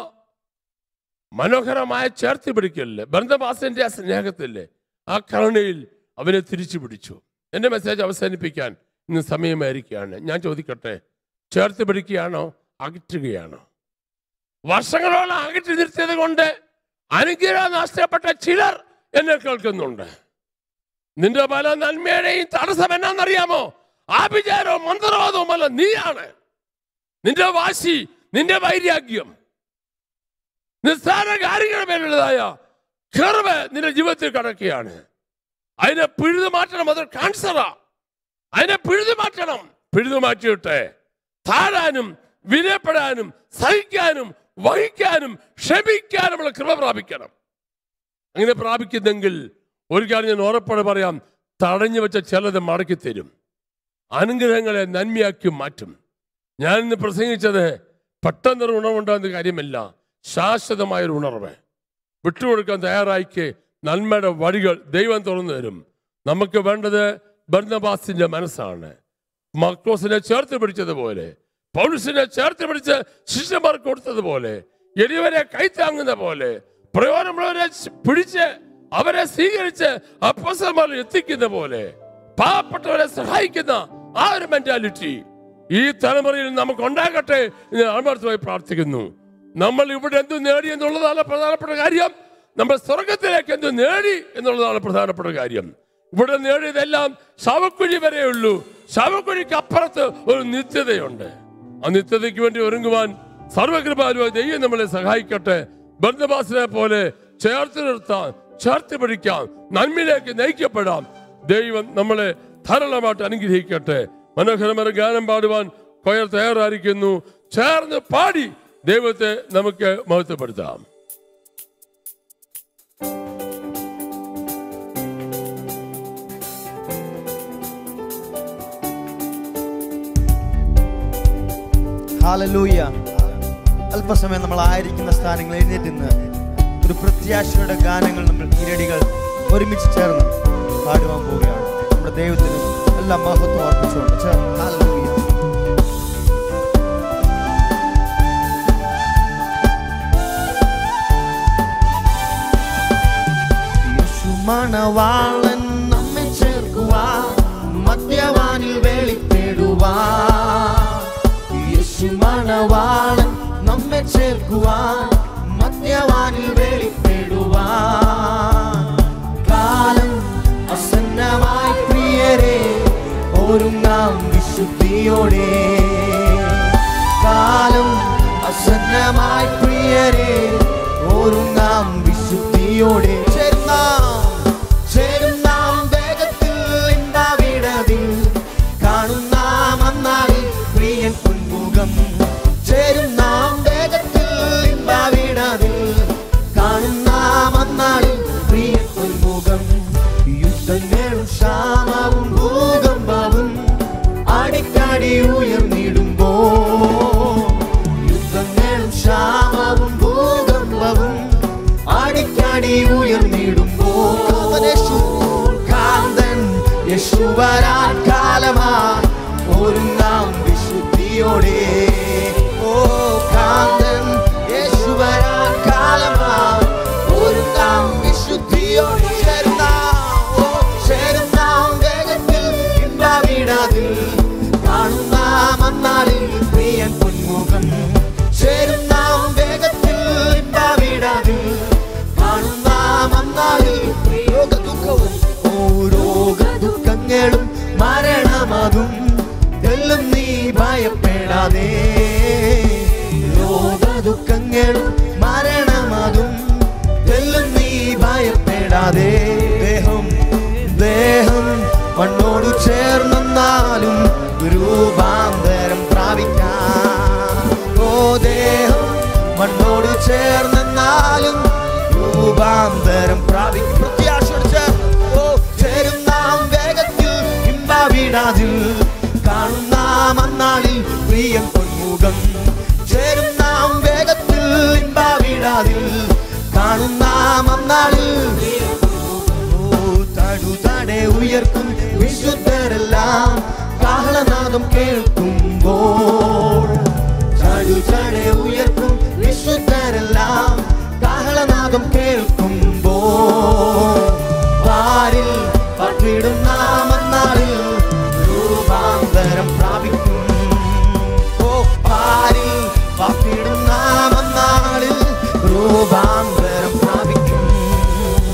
മനോഹരമായ ചേർത്ത് പിടിക്കലില് ബന്ധവാസന്റെ ആ സ്നേഹത്തില് ആ കരുണയിൽ അവനെ തിരിച്ചു പിടിച്ചു എൻ്റെ മെസ്സേജ് അവസാനിപ്പിക്കാൻ ഇന്ന് സമയമായിരിക്കുകയാണ് ഞാൻ ചോദിക്കട്ടെ ചേർത്ത് പിടിക്കുകയാണോ അകറ്റുകയാണോ വർഷങ്ങളോളം അകറ്റി നിർത്തിയത് കൊണ്ട് അനുഗ്രഹം നഷ്ടപ്പെട്ട ചിലർ എന്നെ കേൾക്കുന്നുണ്ട് നിന്റെ പല നന്മയുടെയും തടസ്സം എന്നാന്നറിയാമോ ആഭിചാരവും മന്ത്രവാദവുമല്ല നീയാണ് നിന്റെ വാശി നിന്റെ വൈരാഗ്യം നിസ്സാര കാര്യങ്ങൾ മേലുള്ളതായ കെറവ് നിന്റെ ജീവിതത്തിൽ കിടക്കുകയാണ് അതിനെ പിഴുതു മാറ്റണം അത് കാൻസറാ അതിനെ പിഴുതു മാറ്റണം പിഴുതു മാറ്റിയിട്ട് താഴാനും വിനയപ്പെടാനും സഹിക്കാനും വഹിക്കാനും ക്ഷമിക്കാനുമുള്ള കൃപ പ്രാപിക്കണം അങ്ങനെ പ്രാപിക്കുന്നെങ്കിൽ ഒരു കാര്യം ഞാൻ ഉറപ്പോടെ പറയാം തടഞ്ഞു വെച്ച ചിലത് മടക്കി തരും അനുഗ്രഹങ്ങളെ നന്മയാക്കി മാറ്റും ഞാൻ ഇന്ന് പ്രസംഗിച്ചത് പെട്ടെന്നൊരു ഉണർവുണ്ടാകുന്ന കാര്യമല്ല ശാശ്വതമായൊരു ഉണർവ് വിട്ടുകൊടുക്കാൻ തയ്യാറായിക്ക് നന്മയുടെ വഴികൾ ദൈവം തുറന്നു തരും നമുക്ക് വേണ്ടത് ബർണബാസിന്റെ മനസ്സാണ് മക്രോസിനെ ചേർത്ത് പിടിച്ചതുപോലെ പൗലുസിനെ ചേർത്ത് പിടിച്ച് ശിഷ്യന്മാർക്ക് കൊടുത്തതുപോലെ എളിയവരെ കൈത്താങ്ങുന്ന പോലെ പ്രയോജനമുള്ളവരെ പിടിച്ച് അവരെ സ്വീകരിച്ച് അപ്പോസ്തലന്മാർ എത്തിക്കുന്ന പോലെ പാവപ്പെട്ടവരെ സഹായിക്കുന്ന ആ ഒരു മെന്റാലിറ്റി ഈ തലമുറയിൽ നമുക്ക് ഉണ്ടാകട്ടെ എന്ന് ആത്മാർത്ഥമായി പ്രാർത്ഥിക്കുന്നു നമ്മൾ ഇവിടെ എന്ത് നേടി എന്നുള്ളതാണ് പ്രധാനപ്പെട്ട കാര്യം നമ്മൾ സ്വർഗത്തിലേക്ക് എന്ത് നേടി എന്നുള്ളതാണ് പ്രധാനപ്പെട്ട കാര്യം ഇവിടെ നേടിയതെല്ലാം ശവക്കുഴി വരെയുള്ളൂ ശവക്കുഴിക്ക് അപ്പുറത്ത് ഒരു നിത്യതയുണ്ട് ആ നിത്യതയ്ക്ക് വേണ്ടി ഒരുങ്ങുവാൻ സർവകൃപാലുവായ ദൈവം നമ്മളെ സഹായിക്കട്ടെ ബന്ധുബാസിനെ പോലെ ചേർത്ത് നിർത്താൻ ചേർത്ത് പിടിക്കാം നന്മയിലേക്ക് നയിക്കപ്പെടാം ദൈവം നമ്മളെ ധാരാളമായിട്ട് അനുഗ്രഹിക്കട്ടെ മനോഹരമായ ഗാനം പാടുവാൻ കൊയർ തയ്യാറായിരിക്കുന്നു ചേർന്ന് പാടി ദൈവത്തെ നമുക്ക് മഹത്വപ്പെടുത്താം ഹാലലൂയ അല്പസമയം നമ്മൾ ആയിരിക്കുന്ന സ്ഥാനങ്ങൾ എഴുന്നേറ്റ് നിന്ന് ഒരു പ്രത്യാശയുടെ ഗാനങ്ങൾ നമ്മൾ ഇരടികൾ ഒരുമിച്ച് ചേർന്ന് പാടുവാൻ പോവുകയാണ് നമ്മുടെ ദൈവത്തിന് എല്ലാ മഹത്വം അർപ്പിച്ചുകൊണ്ട് ചേർന്ന് ഹാലലൂയ യേശുമണവാളൻ നമ്മെ ചേർക്കുവാ മദ്യവാനിൽ വെളിപ്പെടുവാ യേശുമണവാളൻ നമ്മെ ചേർക്കുവാ മദ്യവാനിൽ വെളിപ്പെടുവാ കാലം അസന്നമായി പ്രിയരെ ഒരുങ്ങാം വിശുദ്ധിയോടെ കാലം അസന്നമായി പ്രിയരെ ഒരുങ്ങാം വിശുദ്ധിയോടെ ചേർന്നാം ചേരുന്നാം വേഗത്തിൽ ഉണ്ടാവിടതിൽ കാണുന്നാം അന്നാളിൽ പ്രിയൻ പൊൻമുഖം ചേരുന്നാം വേഗത്തിൽ ഉണ്ടാവിടതിൽ കാണുന്നാം അന്നാളിൽ പ്രിയൻ പൊൻമുഖം യുദ്ധങ്ങളും ക്ഷാമവും ഭൂകമ്പവും അടിക്കടി ഉയർന്നിടുമ്പോ യുദ്ധങ്ങളും ക്ഷാമവും ഭൂകമ്പവും അടിക്കടി ഉയർന്നിടുമ്പോ കാന്തൻ യശുവരാൻ കാലമാ ഒരുങ്ങാം വിശുദ്ധിയോടെ ഓ കാന്തൻ യേശുവരാൻ കാലമാ ഒരുങ്ങാം വിശുദ്ധിയോടെ ചേരുന്നാം ഓ ചേരുന്നാം വേഗത്തിൽ ഇമ്പാവിടാതിൽ കാണുന്നാം അന്നാളിൽ പ്രിയൻ പൊന്മുഖം ചേരുന്നാം വേഗത്തിൽ ഇമ്പാവിടാതിൽ കാണുന്നാം അന്നാളിൽ രോഗ ദുഃഖവും ഓ രോഗ ദുഃഖങ്ങളും മരണമതും എല്ലാം നീ ഭയപ്പെടാതെ രോഗ ദുഃഖങ്ങളും മരണമതും എല്ലാം നീ ഭയപ്പെടാതെ ദേഹം ദേഹം മണ്ണോട് ചേർന്നാലും രൂപാന്തരം പ്രാപിക്കാം ഓ ദേഹം മണ്ണോട് ചേർന്നാലും രൂപാന്തരം പ്രാപിക്കും പ്രത്യാശയോട് ചേർ- ഓ ചേരും നാം വേഗത്തിൽ ഇമ്പാവിടാതിൽ കാണുന്നാം അന്നാളിൽ പ്രിയം പൊന്മുഖം ചേരും നാം വേഗത്തിൽ ഇമ്പാവിടാതിൽ കാണുന്നാം അന്നാളിൽ ഓ തടുതടെ ഉയർക്കും വിശുദ്ധരെല്ലാം കാഹളനാദം കേൾക്കുമ്പോൾ തടുതടെ ഉയർക്കും വിശുദ്ധരെല്ലാം കാഹളനാദം കേൾക്കുമ്പോൾ വാരിൽ പട്ടിടും നാമന്നാളിൽ രൂപാന്തരം പ്രാപിക്കും ഓ പാരിൽ പട്ടിടും നാമന്നാളിൽ രൂപാന്തരം പ്രാപിക്കും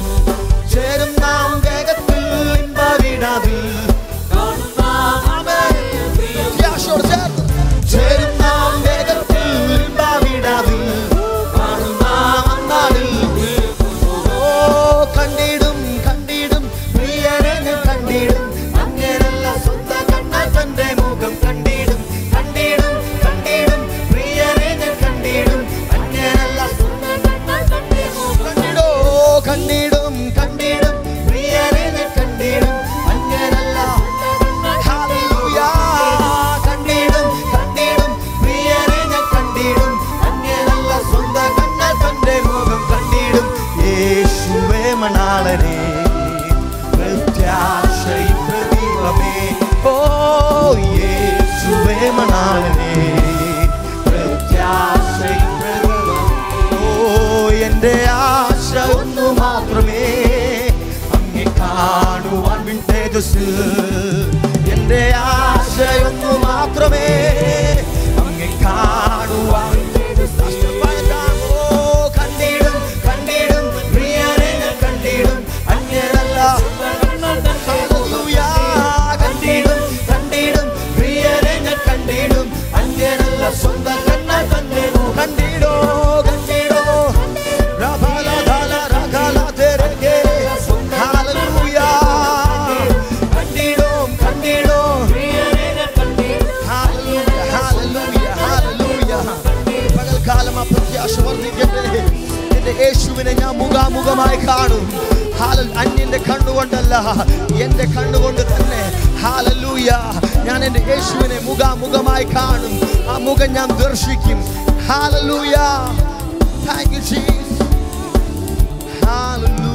അന്തസ്സിൽ എന്റെ ആശയൊന്നു മാത്രമേ അങ്ങെ കാണുവാൻ നഷ്ടപ്പെടുത്താമോ? കണ്ടിടും കണ്ടിടും പ്രിയനെ ഞാൻ കണ്ടിടും അങ്ങനല്ല ഹല്ലേലൂയ. കണ്ടിടും കണ്ടിടും പ്രിയനെ ഞാൻ കണ്ടിടും അങ്ങനല്ല സ്വന്തം കണ്ണ കണ്ടിടോ കണ്ടിടോ കണ്ടിടോ റബലധല രഗല തെരകെ. ഹല്ലേലൂയ. കണ്ടിടും കണ്ടിടും ഹല്ലേലൂയ, ഹല്ലേലൂയ, ഹല്ലേലൂയ. പകൽക്കാലം ആ പ്രത്യാശ വർദ്ധിക്കട്ടെ എന്റെ യേശുവിനെ ഞാൻ മുഖാമുഖമായി കാണും ഹാലൽ അന്യന്റെ കണ്ണുകൊണ്ടല്ല എന്റെ കണ്ണുകൊണ്ട് തന്നെ ഹാലലൂയ ഞാൻ എന്റെ യേശുവിനെ മുഖാമുഖമായി കാണും ആ മുഖം ഞാൻ ദർശിക്കും hallelujah thank you Jesus hallelujah